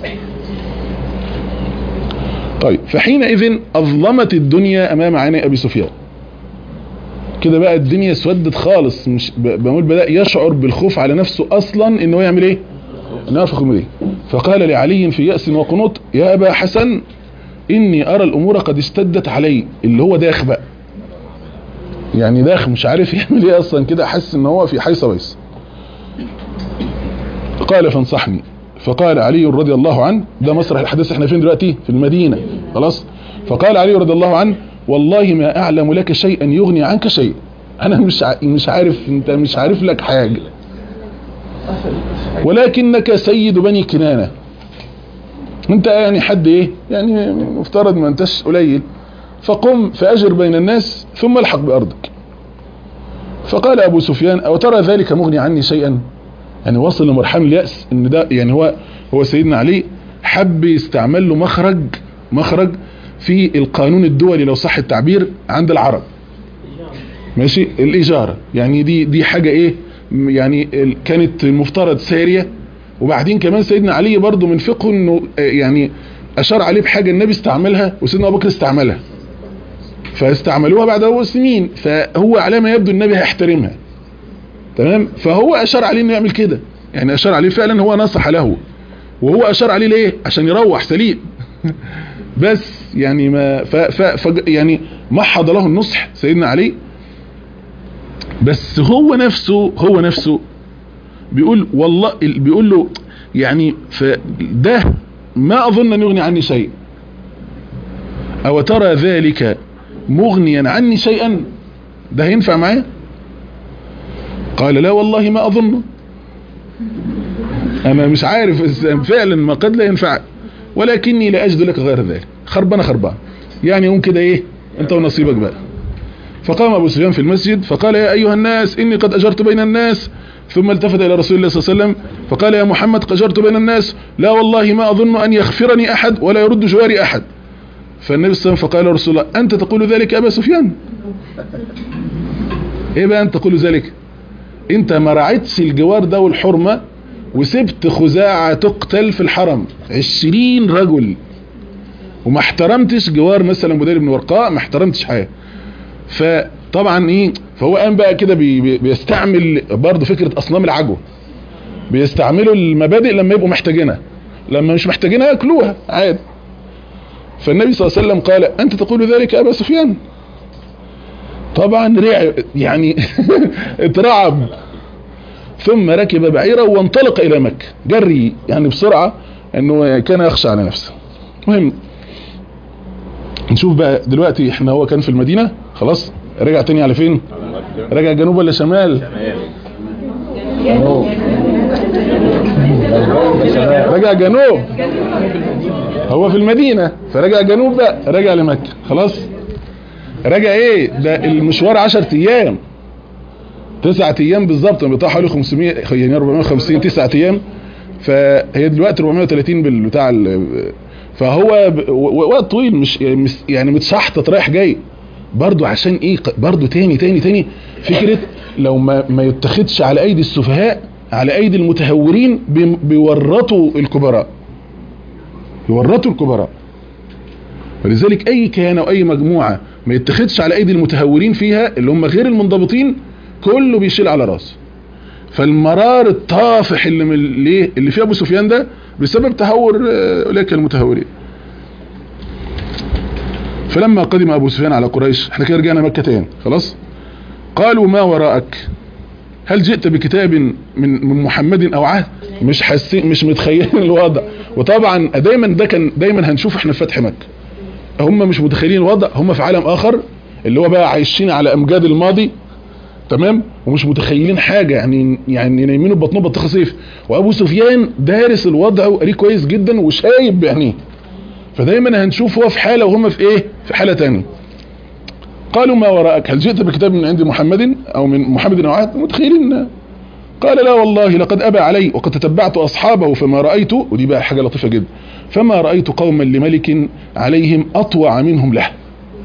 طيب فحينئذ اظلمت الدنيا امام عيني ابي سفيان كده بقى الدنيا اسودت خالص مش بقول بدأ يشعر بالخوف على نفسه اصلا انه يعمل ايه انه يرفق المدين فقال لعلي في يأس وقنوط يا ابا حسن اني ارى الامور قد اشتدت علي اللي هو داخ بقى يعني داخ مش عارف يعمل ايه اصلا كده حس ان هو في حيصة بيص قال فانصحني فقال علي رضي الله عنه ده مسرح الحدث احنا فين دلوقتي في المدينة خلاص فقال علي رضي الله عنه والله ما اعلم لك شيئا يغني عنك شيء انا مش مش عارف انت مش عارف لك حاجة ولكنك سيد بني كنانة انت يعني حد ايه يعني مفترض ما انتش قليل فقم فاجر بين الناس ثم الحق بارضك فقال ابو سفيان او ترى ذلك مغني عني شيئا يعني وصل لمرحله اليأس ان ده يعني هو هو سيدنا علي حب يستعمل له مخرج مخرج في القانون الدولي لو صح التعبير عند العرب ماشي الاجاره يعني دي دي حاجه ايه م- يعني ال- كانت المفترض ساريه وبعدين كمان سيدنا علي برضو من فقهه انه آه، يعني اشار عليه بحاجه النبي استعملها وسيدنا ابو بكر استعملها فاستعملوها بعد ابو سنين فهو على ما يبدو النبي هيحترمها تمام فهو اشار عليه انه يعمل كده يعني اشار عليه فعلا هو نصح له وهو اشار عليه ليه عشان يروح سليم بس يعني ما ف ف ف يعني محض له النصح سيدنا علي بس هو نفسه هو نفسه بيقول والله بيقول له يعني فده ما اظن ان يغني عني شيء او ترى ذلك مغنيا عني شيئا ده هينفع معايا قال لا والله ما اظنه انا مش عارف بس فعلا ما قد لا ينفع ولكني لا اجد لك غير ذلك خربانه خربان يعني يوم كده ايه انت ونصيبك بقى فقام ابو سفيان في المسجد فقال يا ايها الناس اني قد اجرت بين الناس ثم التفت الى رسول الله صلى الله عليه وسلم فقال يا محمد قد اجرت بين الناس لا والله ما اظن ان يغفرني احد ولا يرد جواري احد فالنبي صلى الله عليه وسلم فقال يا رسول الله انت تقول ذلك يا ابا سفيان ايه بقى انت تقول ذلك انت ما راعيتش الجوار ده والحرمة وسبت خزاعة تقتل في الحرم عشرين رجل وما احترمتش جوار مثلا بدير بن ورقاء ما احترمتش حاجة فطبعا ايه فهو قام بقى كده بي بي بيستعمل برضه فكرة اصنام العجوة بيستعملوا المبادئ لما يبقوا محتاجينها لما مش محتاجينها ياكلوها عادي فالنبي صلى الله عليه وسلم قال انت تقول ذلك يا ابا سفيان طبعا رع يعني اترعب ثم ركب بعيره وانطلق الى مكة جري يعني بسرعة انه كان يخشى على نفسه مهم نشوف بقى دلوقتي احنا هو كان في المدينة خلاص رجع تاني على فين رجع جنوب ولا شمال رجع جنوب هو في المدينة فرجع جنوب بقى رجع لمكة خلاص رجع ايه ده المشوار 10 ايام تسعة ايام بالظبط بتاع حوالي 500 يعني 450 تسعة ايام فهي دلوقتي 430 بالبتاع ال- فهو ب- و- وقت طويل مش مش- يعني متشحطط رايح جاي برضو عشان ايه ق- برضو تاني تاني تاني فكرة لو ما ما يتخذش على ايدي السفهاء على ايدي المتهورين بي- بيورطوا الكبراء يورطوا الكبراء ولذلك اي كيان او اي مجموعة ما يتخذش على ايدي المتهورين فيها اللي هم غير المنضبطين كله بيشيل على راسه فالمرار الطافح اللي من ليه اللي فيه ابو سفيان ده بسبب تهور آه، اولئك المتهورين فلما قدم ابو سفيان على قريش احنا كده رجعنا مكة تاني خلاص قالوا ما وراءك هل جئت بكتاب من من محمد او عهد مش حاسين مش متخيلين الوضع وطبعا دايما ده كان دايما هنشوف احنا في فتح مكة هم مش متخيلين الوضع هم في عالم اخر اللي هو بقى عايشين على امجاد الماضي تمام ومش متخيلين حاجة يعني يعني نايمين ببطنهم بطيخه صيف وابو سفيان دارس الوضع وقريه كويس جدا وشايب بعينيه فدايما هنشوف هو في حالة وهم في ايه في حالة تانية قالوا ما وراءك هل جئت بكتاب من عند محمد او من محمد او عهد متخيلين قال لا والله لقد ابى علي وقد تتبعت اصحابه فما رأيت ودي بقى حاجة لطيفة جدا فما رأيت قوما لملك عليهم اطوع منهم له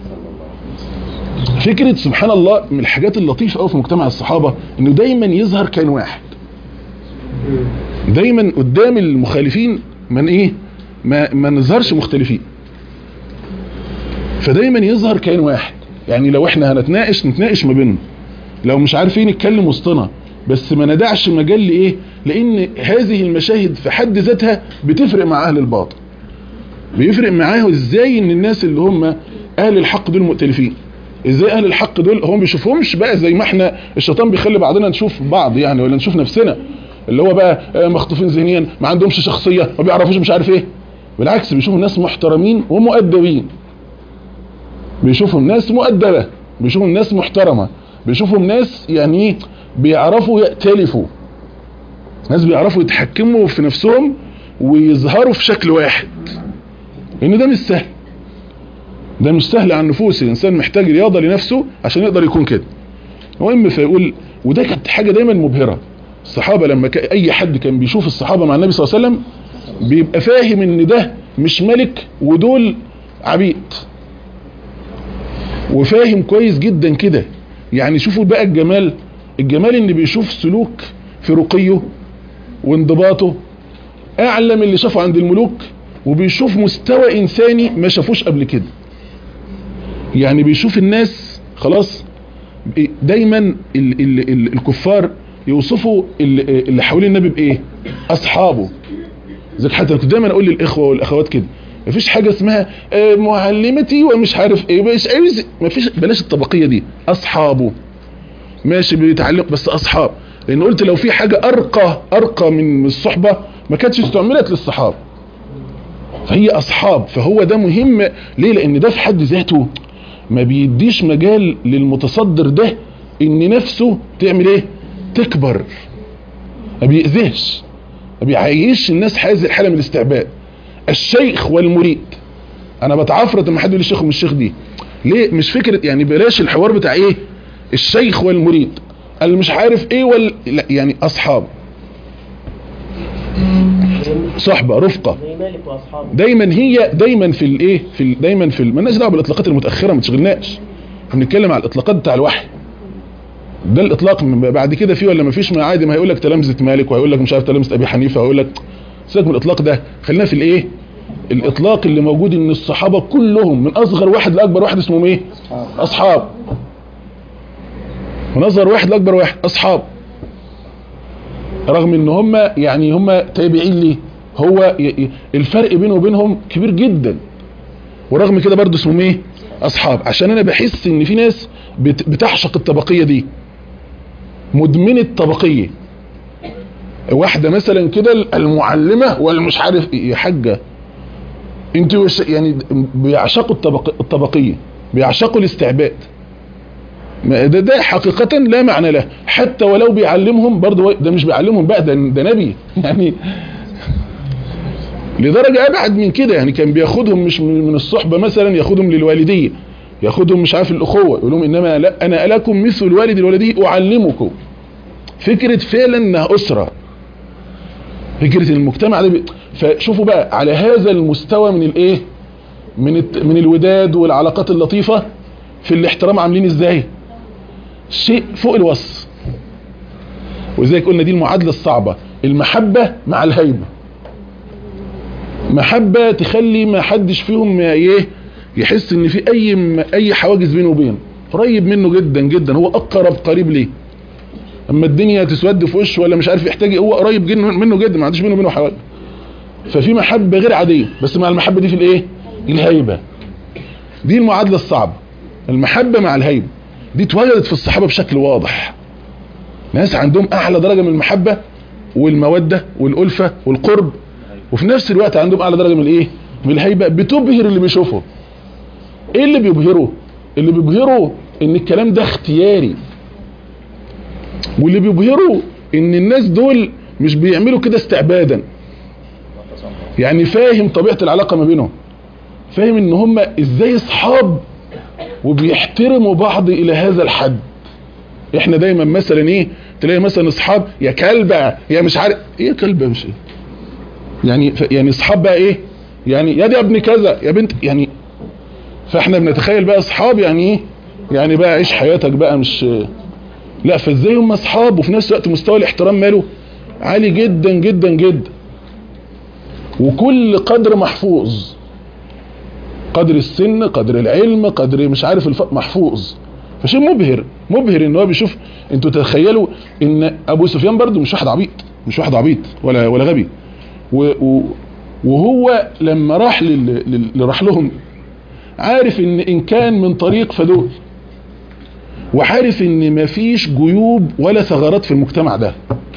فكرة سبحان الله من الحاجات اللطيفة قوي في مجتمع الصحابة انه دايما يظهر كان واحد دايما قدام المخالفين من ايه ما, ما نظهرش مختلفين فدايما يظهر كائن واحد يعني لو احنا هنتناقش نتناقش ما بيننا لو مش عارفين نتكلم وسطنا بس ما ندعش مجال لايه لان هذه المشاهد في حد ذاتها بتفرق مع اهل الباطل بيفرق معاه ازاي ان الناس اللي هم اهل الحق دول مؤتلفين ازاي اهل الحق دول هم بيشوفهمش بقى زي ما احنا الشيطان بيخلي بعضنا نشوف بعض يعني ولا نشوف نفسنا اللي هو بقى آه، مخطوفين ذهنيا ما عندهمش شخصيه ما بيعرفوش مش عارف ايه بالعكس بيشوفوا ناس محترمين ومؤدبين بيشوفهم ناس مؤدبه بيشوفهم ناس محترمه بيشوفهم ناس يعني إيه؟ بيعرفوا يأتلفوا ناس بيعرفوا يتحكموا في نفسهم ويظهروا في شكل واحد لان ده مش سهل ده مش سهل على النفوس الانسان محتاج رياضه لنفسه عشان يقدر يكون كده المهم فيقول وده كانت حاجه دايما مبهره الصحابه لما كان اي حد كان بيشوف الصحابه مع النبي صلى الله عليه وسلم بيبقى فاهم ان ده مش ملك ودول عبيد وفاهم كويس جدا كده يعني شوفوا بقى الجمال الجمال ان بيشوف سلوك في رقيه وانضباطه اعلى من اللي شافه عند الملوك وبيشوف مستوى انساني ما شافوش قبل كده يعني بيشوف الناس خلاص دايما ال ال ال الكفار يوصفوا ال- اللي حوالين النبي بايه اصحابه زي حتى كنت دايما اقول للاخوه والاخوات كده مفيش حاجه اسمها آه، معلمتي ومش عارف ايه مش عايز مفيش بلاش الطبقيه دي اصحابه ماشي بيتعلق بس اصحاب لان قلت لو في حاجه ارقى ارقى من الصحبه ما كانتش استعملت للصحاب فهي اصحاب فهو ده مهم ليه لان ده في حد ذاته ما بيديش مجال للمتصدر ده ان نفسه تعمل ايه تكبر ما بيأذيش ما بيعيش الناس هذه الحاله من الاستعباد الشيخ والمريد انا بتعفرت لما حد يقول لي الشيخ ومش الشيخ دي ليه مش فكره يعني بلاش الحوار بتاع ايه الشيخ والمريد اللي مش عارف ايه ولا لا يعني اصحاب صحبه رفقه زي مالك واصحابه دايما هي دايما في الايه في ال- دايما في ال- مالناش دعوه بالاطلاقات المتاخره ما تشغلناش احنا بنتكلم على الاطلاقات بتاع الوحي ده الاطلاق من- بعد كده فيه ولا ما فيش ما عادي ما هيقول لك تلامذه مالك وهيقول لك مش عارف تلامذه ابي حنيفه وهيقول لك سيبك من الاطلاق ده خلينا في الايه الاطلاق اللي موجود ان الصحابه كلهم من اصغر واحد لاكبر واحد اسمهم ايه اصحاب من اصغر واحد لاكبر واحد اصحاب رغم ان هم يعني هم تابعين ليه هو ي- ي- الفرق بينه وبينهم كبير جدا ورغم كده برضه اسمهم ايه اصحاب عشان انا بحس ان في ناس بت- بتعشق الطبقيه دي مدمنه طبقيه واحده مثلا كده المعلمه والمش عارف ايه يا حاجه انت وش يعني بيعشقوا الطبق الطبقيه بيعشقوا الاستعباد ما ده ده حقيقة لا معنى له حتى ولو بيعلمهم برضه ده مش بيعلمهم بقى ده, ده نبي يعني لدرجة أبعد من كده يعني كان بياخدهم مش من من الصحبة مثلا ياخدهم للوالدية ياخدهم مش عارف الأخوة يقول لهم إنما لا أنا لكم مثل الوالد الوالدي أعلمكم فكرة فعلا إنها أسرة فكرة المجتمع ده بي... فشوفوا بقى على هذا المستوى من الإيه من الت... من الوداد والعلاقات اللطيفة في الاحترام عاملين إزاي شيء فوق الوصف وزي قلنا دي المعادلة الصعبة المحبة مع الهيبة محبة تخلي ما حدش فيهم ايه يحس ان في اي اي حواجز بينه وبينه قريب منه جدا جدا هو اقرب قريب ليه اما الدنيا تسود في وشه ولا مش عارف يحتاج هو قريب جدا منه جدا ما عندوش بينه وبينه حواجز ففي محبة غير عادية بس مع المحبة دي في الايه الهيبة دي المعادلة الصعبة المحبة مع الهيبة دي اتوجدت في الصحابة بشكل واضح ناس عندهم اعلى درجة من المحبة والمودة والألفة والقرب وفي نفس الوقت عندهم اعلى درجة من الايه من الهيبة بتبهر اللي بيشوفه ايه اللي بيبهره اللي بيبهره ان الكلام ده اختياري واللي بيبهره ان الناس دول مش بيعملوا كده استعبادا يعني فاهم طبيعة العلاقة ما بينهم فاهم ان هم ازاي اصحاب وبيحترموا بعض الى هذا الحد احنا دايما مثلا ايه تلاقي مثلا اصحاب يا كلبة يا مش عارف ايه كلبة مش ايه يعني ف... يعني اصحاب بقى ايه يعني يا دي يا ابن كذا يا بنت يعني فاحنا بنتخيل بقى اصحاب يعني ايه يعني بقى عيش حياتك بقى مش لا فازاي هم اصحاب وفي نفس الوقت مستوى الاحترام ماله عالي جدا جدا جدا وكل قدر محفوظ قدر السن قدر العلم قدر مش عارف الف... محفوظ فشيء مبهر مبهر ان هو بيشوف انتوا تتخيلوا ان ابو سفيان برضو مش واحد عبيط مش واحد عبيط ولا ولا غبي و... و... وهو لما راح لل... لل... اللي راح لهم عارف ان ان كان من طريق فدول وعارف ان مفيش جيوب ولا ثغرات في المجتمع ده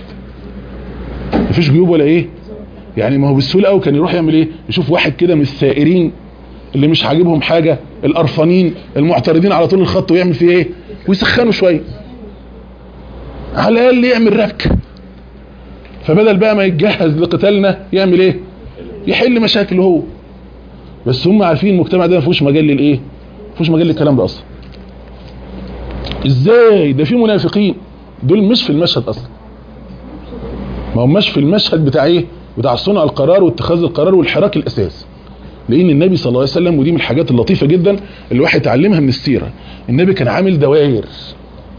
مفيش جيوب ولا ايه يعني ما هو بالسهوله قوي كان يروح يعمل ايه يشوف واحد كده من الثائرين اللي مش عاجبهم حاجة القرفانين المعترضين على طول الخط ويعمل فيه ايه ويسخنوا شوية على الاقل يعمل ربك فبدل بقى ما يتجهز لقتالنا يعمل ايه يحل مشاكله هو بس هم عارفين المجتمع ده ما فيهوش مجال للايه ما فيهوش مجال للكلام ده اصلا ازاي ده في منافقين دول مش في المشهد اصلا ما هماش في المشهد بتاع ايه بتاع صنع القرار واتخاذ القرار والحراك الاساسي لان النبي صلى الله عليه وسلم ودي من الحاجات اللطيفه جدا اللي الواحد يتعلمها من السيره النبي كان عامل دوائر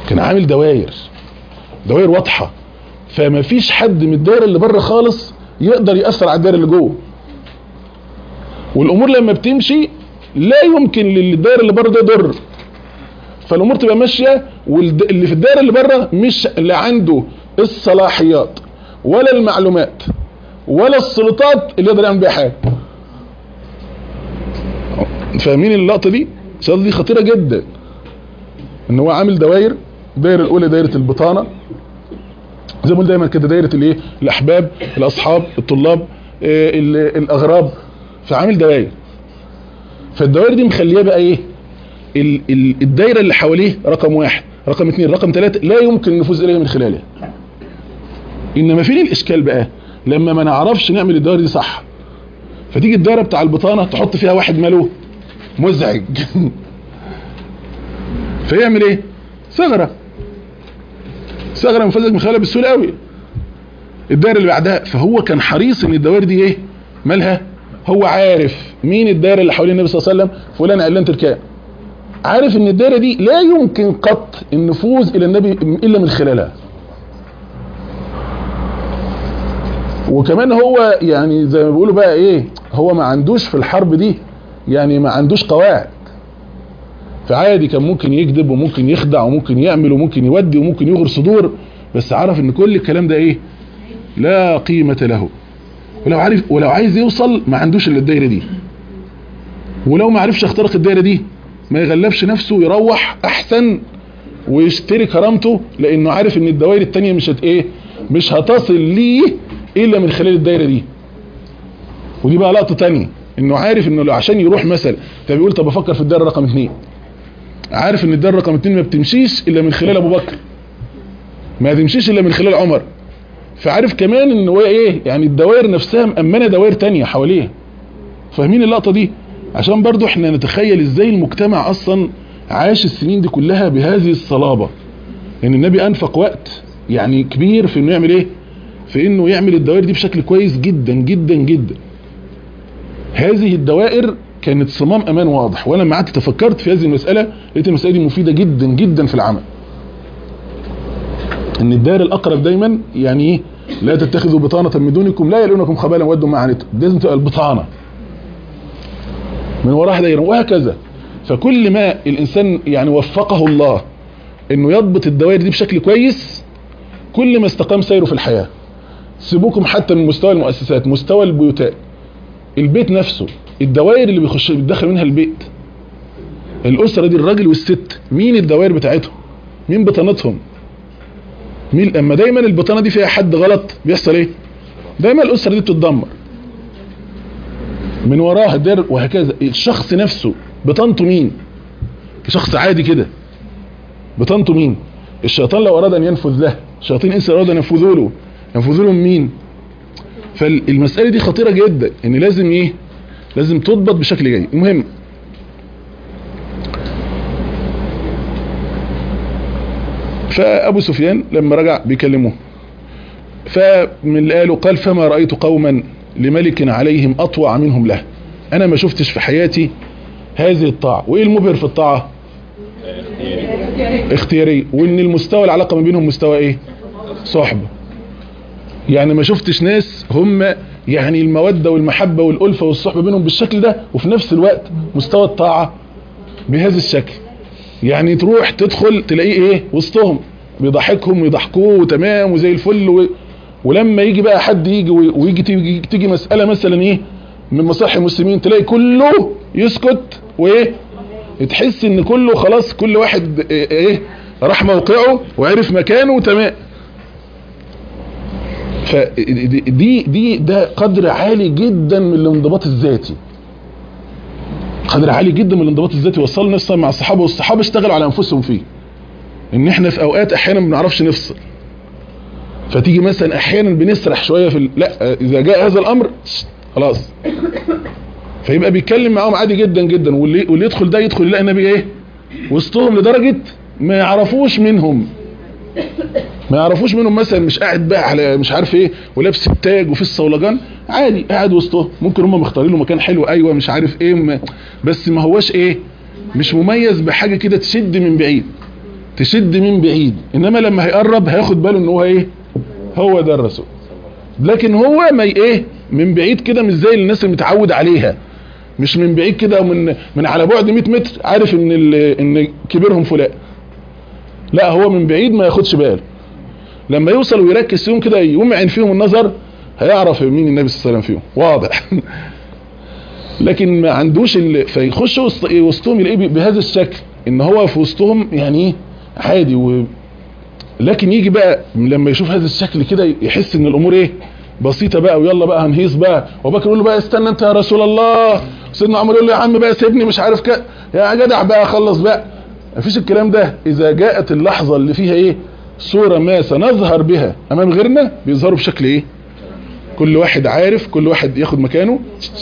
كان عامل دواير دواير واضحه فما فيش حد من الدايره اللي بره خالص يقدر ياثر على الدايره اللي جوه والامور لما بتمشي لا يمكن للدايره اللي بره ده يضر فالامور تبقى ماشيه واللي في الدايره اللي بره مش اللي عنده الصلاحيات ولا المعلومات ولا السلطات اللي يقدر يعمل بيها حاجه فاهمين اللقطه دي الشغله دي خطيره جدا ان هو عامل دوائر الدايره الاولى دايره البطانه زي ما بقول دايما كده دايره الايه الاحباب الاصحاب الطلاب آه، ال- الاغراب فعامل دوائر فالدوائر دي مخليه بقى ايه ال- ال- الدايره اللي حواليه رقم واحد رقم اثنين رقم ثلاثة لا يمكن النفوذ اليها من خلالها انما فين الاشكال بقى لما ما نعرفش نعمل الدوائر دي صح فتيجي الدايره بتاع البطانه تحط فيها واحد ماله مزعج فيعمل ايه ثغره ثغره منفذك من خلالها بسهوله قوي الدايره اللي بعدها فهو كان حريص ان الدوائر دي ايه مالها هو عارف مين الدايره اللي حوالين النبي صلى الله عليه وسلم فلان علان تركان عارف ان الدايره دي لا يمكن قط النفوذ الى النبي الا من خلالها وكمان هو يعني زي ما بيقولوا بقى ايه هو ما عندوش في الحرب دي يعني ما عندوش قواعد فعادي كان ممكن يكذب وممكن يخدع وممكن يعمل وممكن يودي وممكن يغر صدور بس عرف ان كل الكلام ده ايه لا قيمة له ولو عارف ولو عايز يوصل ما عندوش الا الدايره دي ولو ما عرفش يخترق الدايره دي ما يغلبش نفسه يروح احسن ويشتري كرامته لانه عارف ان الدوائر التانية مش هت ايه مش هتصل ليه الا من خلال الدايره دي ودي بقى لقطه تانية انه عارف انه لو عشان يروح مثلا طب بيقول طب افكر في الدايره رقم اثنين عارف ان الدايره رقم اثنين ما بتمشيش الا من خلال ابو بكر ما تمشيش الا من خلال عمر فعارف كمان ان هو ايه يعني الدوائر نفسها مأمنة دوائر تانية حواليها فاهمين اللقطة دي عشان برضو احنا نتخيل ازاي المجتمع اصلا عاش السنين دي كلها بهذه الصلابة ان النبي انفق وقت يعني كبير في انه يعمل ايه في انه يعمل الدوائر دي بشكل كويس جدا جدا جدا هذه الدوائر كانت صمام امان واضح وانا لما قعدت تفكرت في هذه المسألة لقيت المسألة دي مفيدة جدا جدا في العمل ان الدائر الاقرب دايما يعني ايه لا تتخذوا بطانة من دونكم لا يلونكم خبالا ودوا ما عنتم لازم تبقى البطانة من وراها دايره وهكذا فكل ما الانسان يعني وفقه الله انه يضبط الدوائر دي بشكل كويس كل ما استقام سيره في الحياة سيبوكم حتى من مستوى المؤسسات مستوى البيوتات البيت نفسه الدوائر اللي بيخش بيدخل منها البيت الاسرة دي الراجل والست مين الدوائر بتاعتهم مين بطانتهم مين لما دايما البطانه دي فيها حد غلط بيحصل ايه دايما الاسره دي بتتدمر من وراها الدار وهكذا الشخص نفسه بطانته مين شخص عادي كده بطانته مين الشيطان لو اراد ان ينفذ له شياطين انس اراد ان ينفذوا له ينفذوا لهم مين فالمساله دي خطيره جدا ان لازم ايه لازم تضبط بشكل جيد المهم فابو سفيان لما رجع بيكلموه فمن اللي قالوا قال فما رأيت قوما لملك عليهم اطوع منهم له انا ما شفتش في حياتي هذه الطاعة وايه المبهر في الطاعة اختياري وان المستوى العلاقة ما بينهم مستوى ايه صحبة يعني ما شفتش ناس هم يعني المودة والمحبة والألفة والصحبة بينهم بالشكل ده وفي نفس الوقت مستوى الطاعة بهذا الشكل يعني تروح تدخل تلاقيه ايه وسطهم بيضحكهم ويضحكوه وتمام وزي الفل و... ولما يجي بقى حد يجي ويجي تيجي, تيجي مسألة مثلا ايه من مصالح المسلمين تلاقي كله يسكت وايه تحس ان كله خلاص كل واحد ايه, إيه راح موقعه وعرف مكانه وتمام فدي دي ده قدر عالي جدا من الانضباط الذاتي قدر عالي جدا من الانضباط الذاتي وصل نفسه مع الصحابه والصحابه اشتغلوا على انفسهم فيه ان احنا في اوقات احيانا ما بنعرفش نفصل فتيجي مثلا احيانا بنسرح شويه في ال... لا اذا جاء هذا الامر خلاص فيبقى بيتكلم معاهم عادي جدا جدا واللي, واللي يدخل ده يدخل يلاقي النبي ايه وسطهم لدرجه ما يعرفوش منهم ما يعرفوش منهم مثلا مش قاعد بقى على مش عارف ايه ولابس التاج وفي الصولجان عادي قاعد وسطهم ممكن هم مختارين له مكان حلو ايوه مش عارف ايه ما بس ما هوش ايه مش مميز بحاجه كده تشد من بعيد تشد من بعيد انما لما هيقرب هياخد باله ان هو ايه هو ده الرسول لكن هو ما ي- ايه من بعيد كده مش زي الناس اللي متعود عليها مش من بعيد كده ومن من على بعد 100 متر عارف ان ال- ان كبيرهم فلان لا هو من بعيد ما ياخدش باله لما يوصل ويركز فيهم كده يمعن فيهم النظر هيعرف مين النبي صلى الله عليه وسلم فيهم واضح لكن ما عندوش ال... فيخش وسط... وسطهم يلاقيه ب- بهذا الشكل ان هو في وسطهم يعني ايه عادي و... لكن يجي بقى لما يشوف هذا الشكل كده يحس ان الامور ايه بسيطة بقى ويلا بقى هنهيص بقى وبكر يقول له بقى استنى انت يا رسول الله سيدنا عمر يقول له يا عم بقى سيبني مش عارف كده يا جدع بقى خلص بقى مفيش الكلام ده اذا جاءت اللحظة اللي فيها ايه صورة ما سنظهر بها امام غيرنا بيظهروا بشكل ايه كل واحد عارف كل واحد ياخد مكانه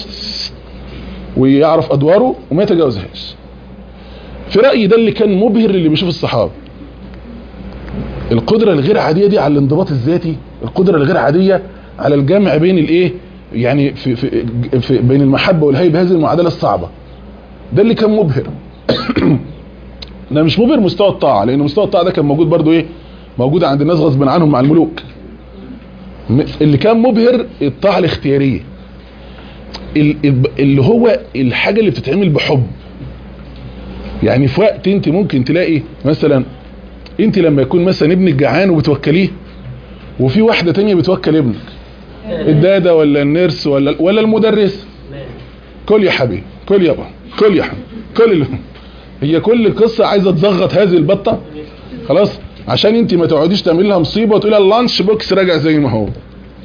ويعرف ادواره وما يتجاوزهاش في رأيي ده اللي كان مبهر اللي بيشوف الصحابة القدرة الغير عادية دي على الانضباط الذاتي القدرة الغير عادية على الجمع بين الايه يعني في, في, في بين المحبة والهيبة هذه المعادلة الصعبة ده اللي كان مبهر ده مش مبهر مستوى الطاعة لان مستوى الطاعة ده كان موجود برضو ايه موجود عند الناس غصب عنهم مع الملوك م- اللي كان مبهر الطاعة الاختيارية ال- ال- اللي هو الحاجة اللي بتتعمل بحب يعني في وقت انت ممكن تلاقي مثلا انت لما يكون مثلا ابنك جعان وبتوكليه وفي واحدة تانية بتوكل ابنك الدادة ولا النيرس ولا ولا المدرس كل يا حبيبي كل يابا كل يا حبيبي كل اللي هي كل قصة عايزة تزغط هذه البطة خلاص عشان انت ما تقعديش تعمل لها مصيبة وتقول لها اللانش بوكس راجع زي ما هو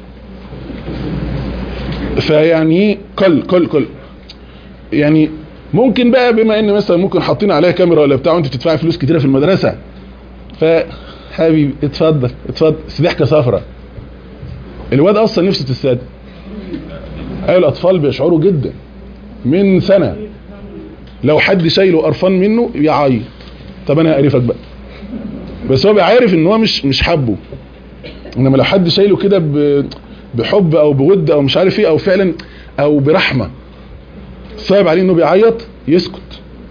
فيعني ايه كل كل كل يعني ممكن بقى بما ان مثلا ممكن حاطين عليها كاميرا ولا بتاع وانت بتدفعي فلوس كتيره في المدرسه فحبيبي اتفضل اتفضل بس ضحكه صفرة الواد اصلا نفسه تستاد ايوه الاطفال بيشعروا جدا من سنه لو حد شايله قرفان منه يعيط طب انا هقرفك بقى بس هو بيعرف ان هو مش مش حبه انما لو حد شايله كده ب- بحب او بود او مش عارف ايه او فعلا او برحمه صعب عليه انه بيعيط يسكت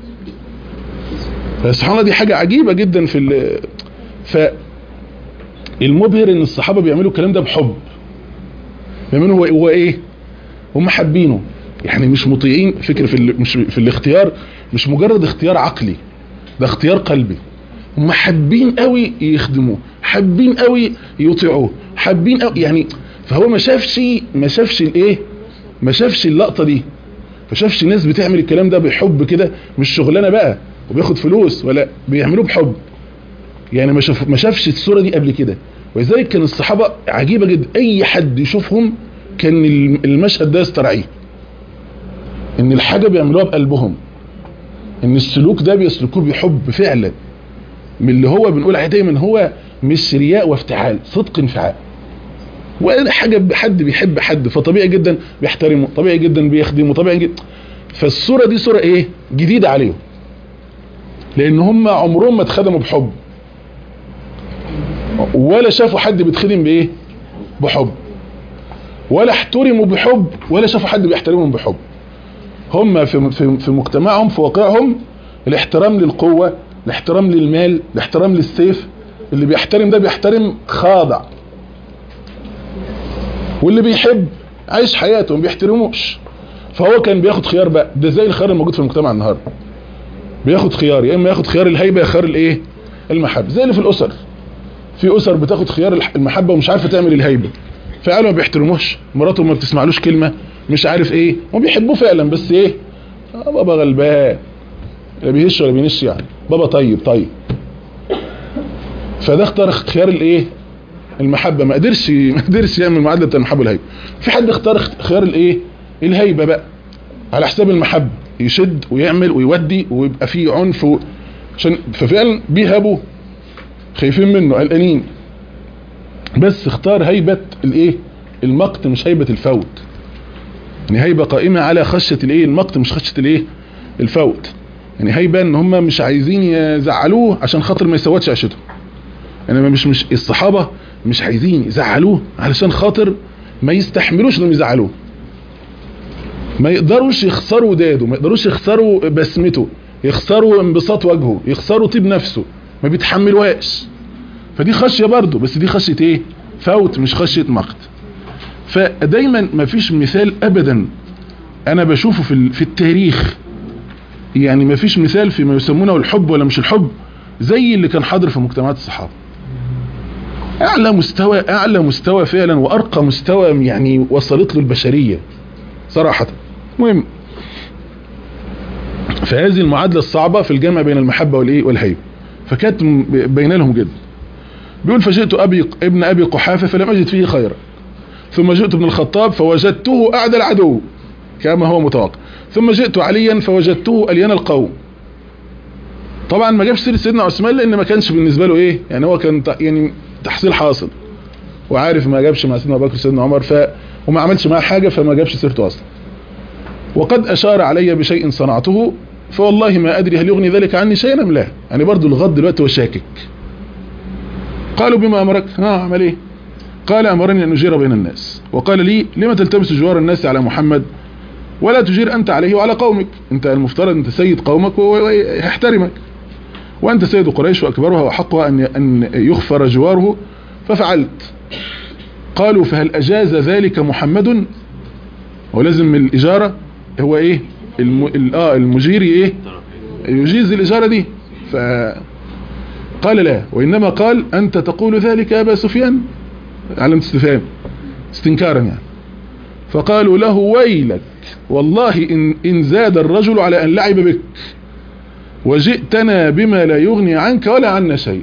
فسبحان الله دي حاجة عجيبة جدا في ال ف المبهر ان الصحابة بيعملوا الكلام ده بحب بيعملوا هو, هو ايه هم حابينه يعني مش مطيعين فكر في ال... مش في الاختيار مش مجرد اختيار عقلي ده اختيار قلبي هم حابين قوي يخدموه حابين قوي يطيعوه حابين قوي يعني فهو ما شافش ما شافش الايه ما شافش اللقطة دي ما شافش ناس بتعمل الكلام ده بحب كده مش شغلانه بقى وبياخد فلوس ولا بيعملوه بحب يعني ما شاف ما شافش الصوره دي قبل كده ولذلك كان الصحابه عجيبه جدا اي حد يشوفهم كان الم- المشهد ده يسترعيه ان الحاجه بيعملوها بقلبهم ان السلوك ده بيسلكوه بحب فعلا من اللي هو بنقول عليه دايما هو مش رياء وافتعال صدق انفعال وانا حاجه حد بيحب حد فطبيعي جدا بيحترمه طبيعي جدا بيخدمه طبيعي جدا فالصوره دي صوره ايه جديده عليهم لان هم عمرهم ما اتخدموا بحب ولا شافوا حد بيتخدم بايه بحب ولا احترموا بحب ولا شافوا حد بيحترمهم بحب هم في في في مجتمعهم في واقعهم الاحترام للقوه الاحترام للمال الاحترام للسيف اللي بيحترم ده بيحترم خاضع واللي بيحب عايش حياته ما بيحترموش فهو كان بياخد خيار بقى ده زي الخيار الموجود في المجتمع النهارده بياخد خيار يا اما ياخد خيار الهيبه يا خيار الايه المحبه زي اللي في الاسر في اسر بتاخد خيار الح- المحبه ومش عارفه تعمل الهيبه فعلا ما بيحترموش مراته ما بتسمعلوش كلمه مش عارف ايه هم بيحبوه فعلا بس ايه آه بابا غلبان لا بيهش ولا بينش يعني بابا طيب طيب فده اختار خيار الايه المحبه ما قدرش ما قدرش يعمل معادله المحبه والهيبه في حد اختار اخت- خيار الايه الهيبه بقى على حساب المحبه يشد ويعمل ويودي ويبقى فيه عنف و... عشان ففعلا بيهابوا خايفين منه قلقانين بس اختار هيبه الايه المقت مش هيبه الفوت يعني هيبه قائمه على خشيه الايه المقت مش خشيه الايه الفوت يعني هيبه ان هم مش عايزين يزعلوه عشان خاطر ما يسودش عيشتهم انما مش مش الصحابه مش عايزين يزعلوه علشان خاطر ما يستحملوش انهم يزعلوه ما يقدروش يخسروا وداده ما يقدروش يخسروا بسمته يخسروا انبساط وجهه يخسروا طيب نفسه ما بيتحملوهاش فدي خشية برضه بس دي خشية ايه فوت مش خشية مقت فدايما ما فيش مثال ابدا انا بشوفه في ال- في التاريخ يعني ما فيش مثال فيما يسمونه الحب ولا مش الحب زي اللي كان حاضر في مجتمعات الصحابة اعلى مستوى اعلى مستوى فعلا وارقى مستوى يعني وصلت له البشرية صراحة المهم فهذه المعادلة الصعبة في الجمع بين المحبة والايه والهيبة فكانت م- بين لهم جدا بيقول فجئت أبي ابن أبي قحافة فلم أجد فيه خيرا ثم جئت ابن الخطاب فوجدته أعدى العدو كما هو متوقع ثم جئت عليا فوجدته أليان القوم طبعا ما جابش سيرة سيدنا عثمان لأن ما كانش بالنسبة له إيه يعني هو كان ت- يعني تحصيل حاصل وعارف ما جابش مع سيدنا أبو بكر وسيدنا عمر ف وما عملش معاه حاجة فما جابش سيرته أصلا وقد أشار علي بشيء صنعته فوالله ما أدري هل يغني ذلك عني شيئا أم لا يعني برضو الغد دلوقتي هو شاكك قالوا بما أمرك ها عمل إيه قال أمرني أن أجير بين الناس وقال لي لما تلتمس جوار الناس على محمد ولا تجير أنت عليه وعلى قومك أنت المفترض أنت سيد قومك وهو يحترمك وأنت سيد قريش وأكبرها وحقها أن أن يغفر جواره ففعلت قالوا فهل أجاز ذلك محمد ولازم الإجارة هو إيه الم... ال- آه المجير إيه يجيز الإجارة دي ف قال لا وإنما قال أنت تقول ذلك يا أبا سفيان علامة استفهام استنكارا يعني فقالوا له ويلك والله إن, إن زاد الرجل على أن لعب بك وجئتنا بما لا يغني عنك ولا عنا شيء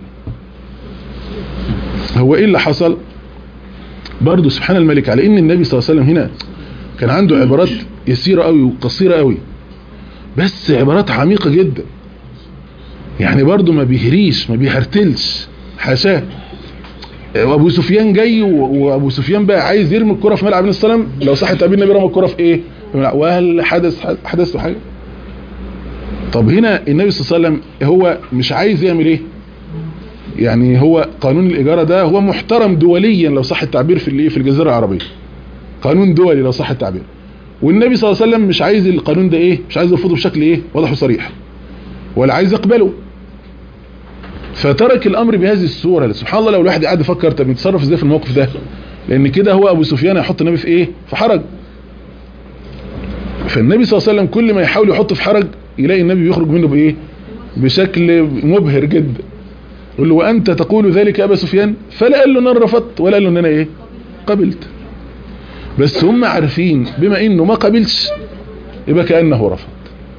هو إيه اللي حصل برضو سبحان الملك على إن النبي صلى الله عليه وسلم هنا كان عنده عبارات يسيرة قوي وقصيرة قوي بس عبارات عميقة جدا يعني برضو ما بيهريش ما بيهرتلش حاشاه وابو سفيان جاي و- وابو سفيان بقى عايز يرمي الكرة في ملعب النبي صلى الله عليه وسلم لو صح التعبير النبي رمى الكرة في ايه في ملعب. وهل حدث حدث له حاجة طب هنا النبي صلى الله عليه وسلم هو مش عايز يعمل ايه يعني هو قانون الإجارة ده هو محترم دوليا لو صح التعبير في الايه في الجزيرة العربية قانون دولي لو صح التعبير والنبي صلى الله عليه وسلم مش عايز القانون ده ايه مش عايز يرفضه بشكل ايه واضح وصريح ولا عايز يقبله فترك الامر بهذه الصورة سبحان الله لو الواحد قاعد يفكر طب يتصرف ازاي في الموقف ده لان كده هو ابو سفيان هيحط النبي في ايه في حرج فالنبي صلى الله عليه وسلم كل ما يحاول يحط في حرج يلاقي النبي بيخرج منه بايه بشكل مبهر جدا يقول له وانت تقول ذلك يا ابا سفيان فلا قال له ان انا رفضت ولا قال له ان انا ايه قبلت بس هم عارفين بما انه ما قبلش يبقى كانه رفض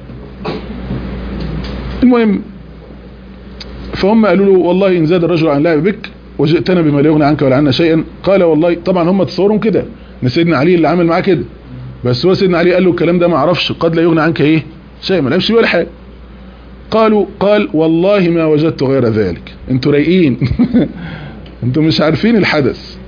المهم فهم قالوا له والله ان زاد الرجل عن لعب بك وجئتنا بما لا يغني عنك ولا عنا شيئا قال والله طبعا هم تصورهم كده ان سيدنا علي اللي عمل معاه كده بس هو سيدنا علي قال له الكلام ده ما اعرفش قد لا يغني عنك ايه شيء ما لعبش بيه ولا حاجه قالوا قال والله ما وجدت غير ذلك انتوا رايقين انتوا مش عارفين الحدث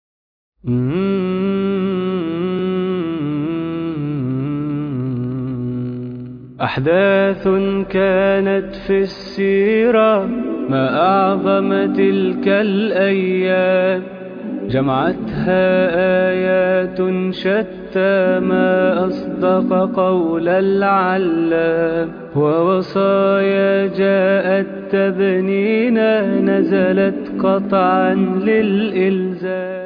أحداث كانت في السيرة ما أعظم تلك الأيام جمعتها آيات شتى ما أصدق قول العلام ووصايا جاءت تبنينا نزلت قطعا للإلزام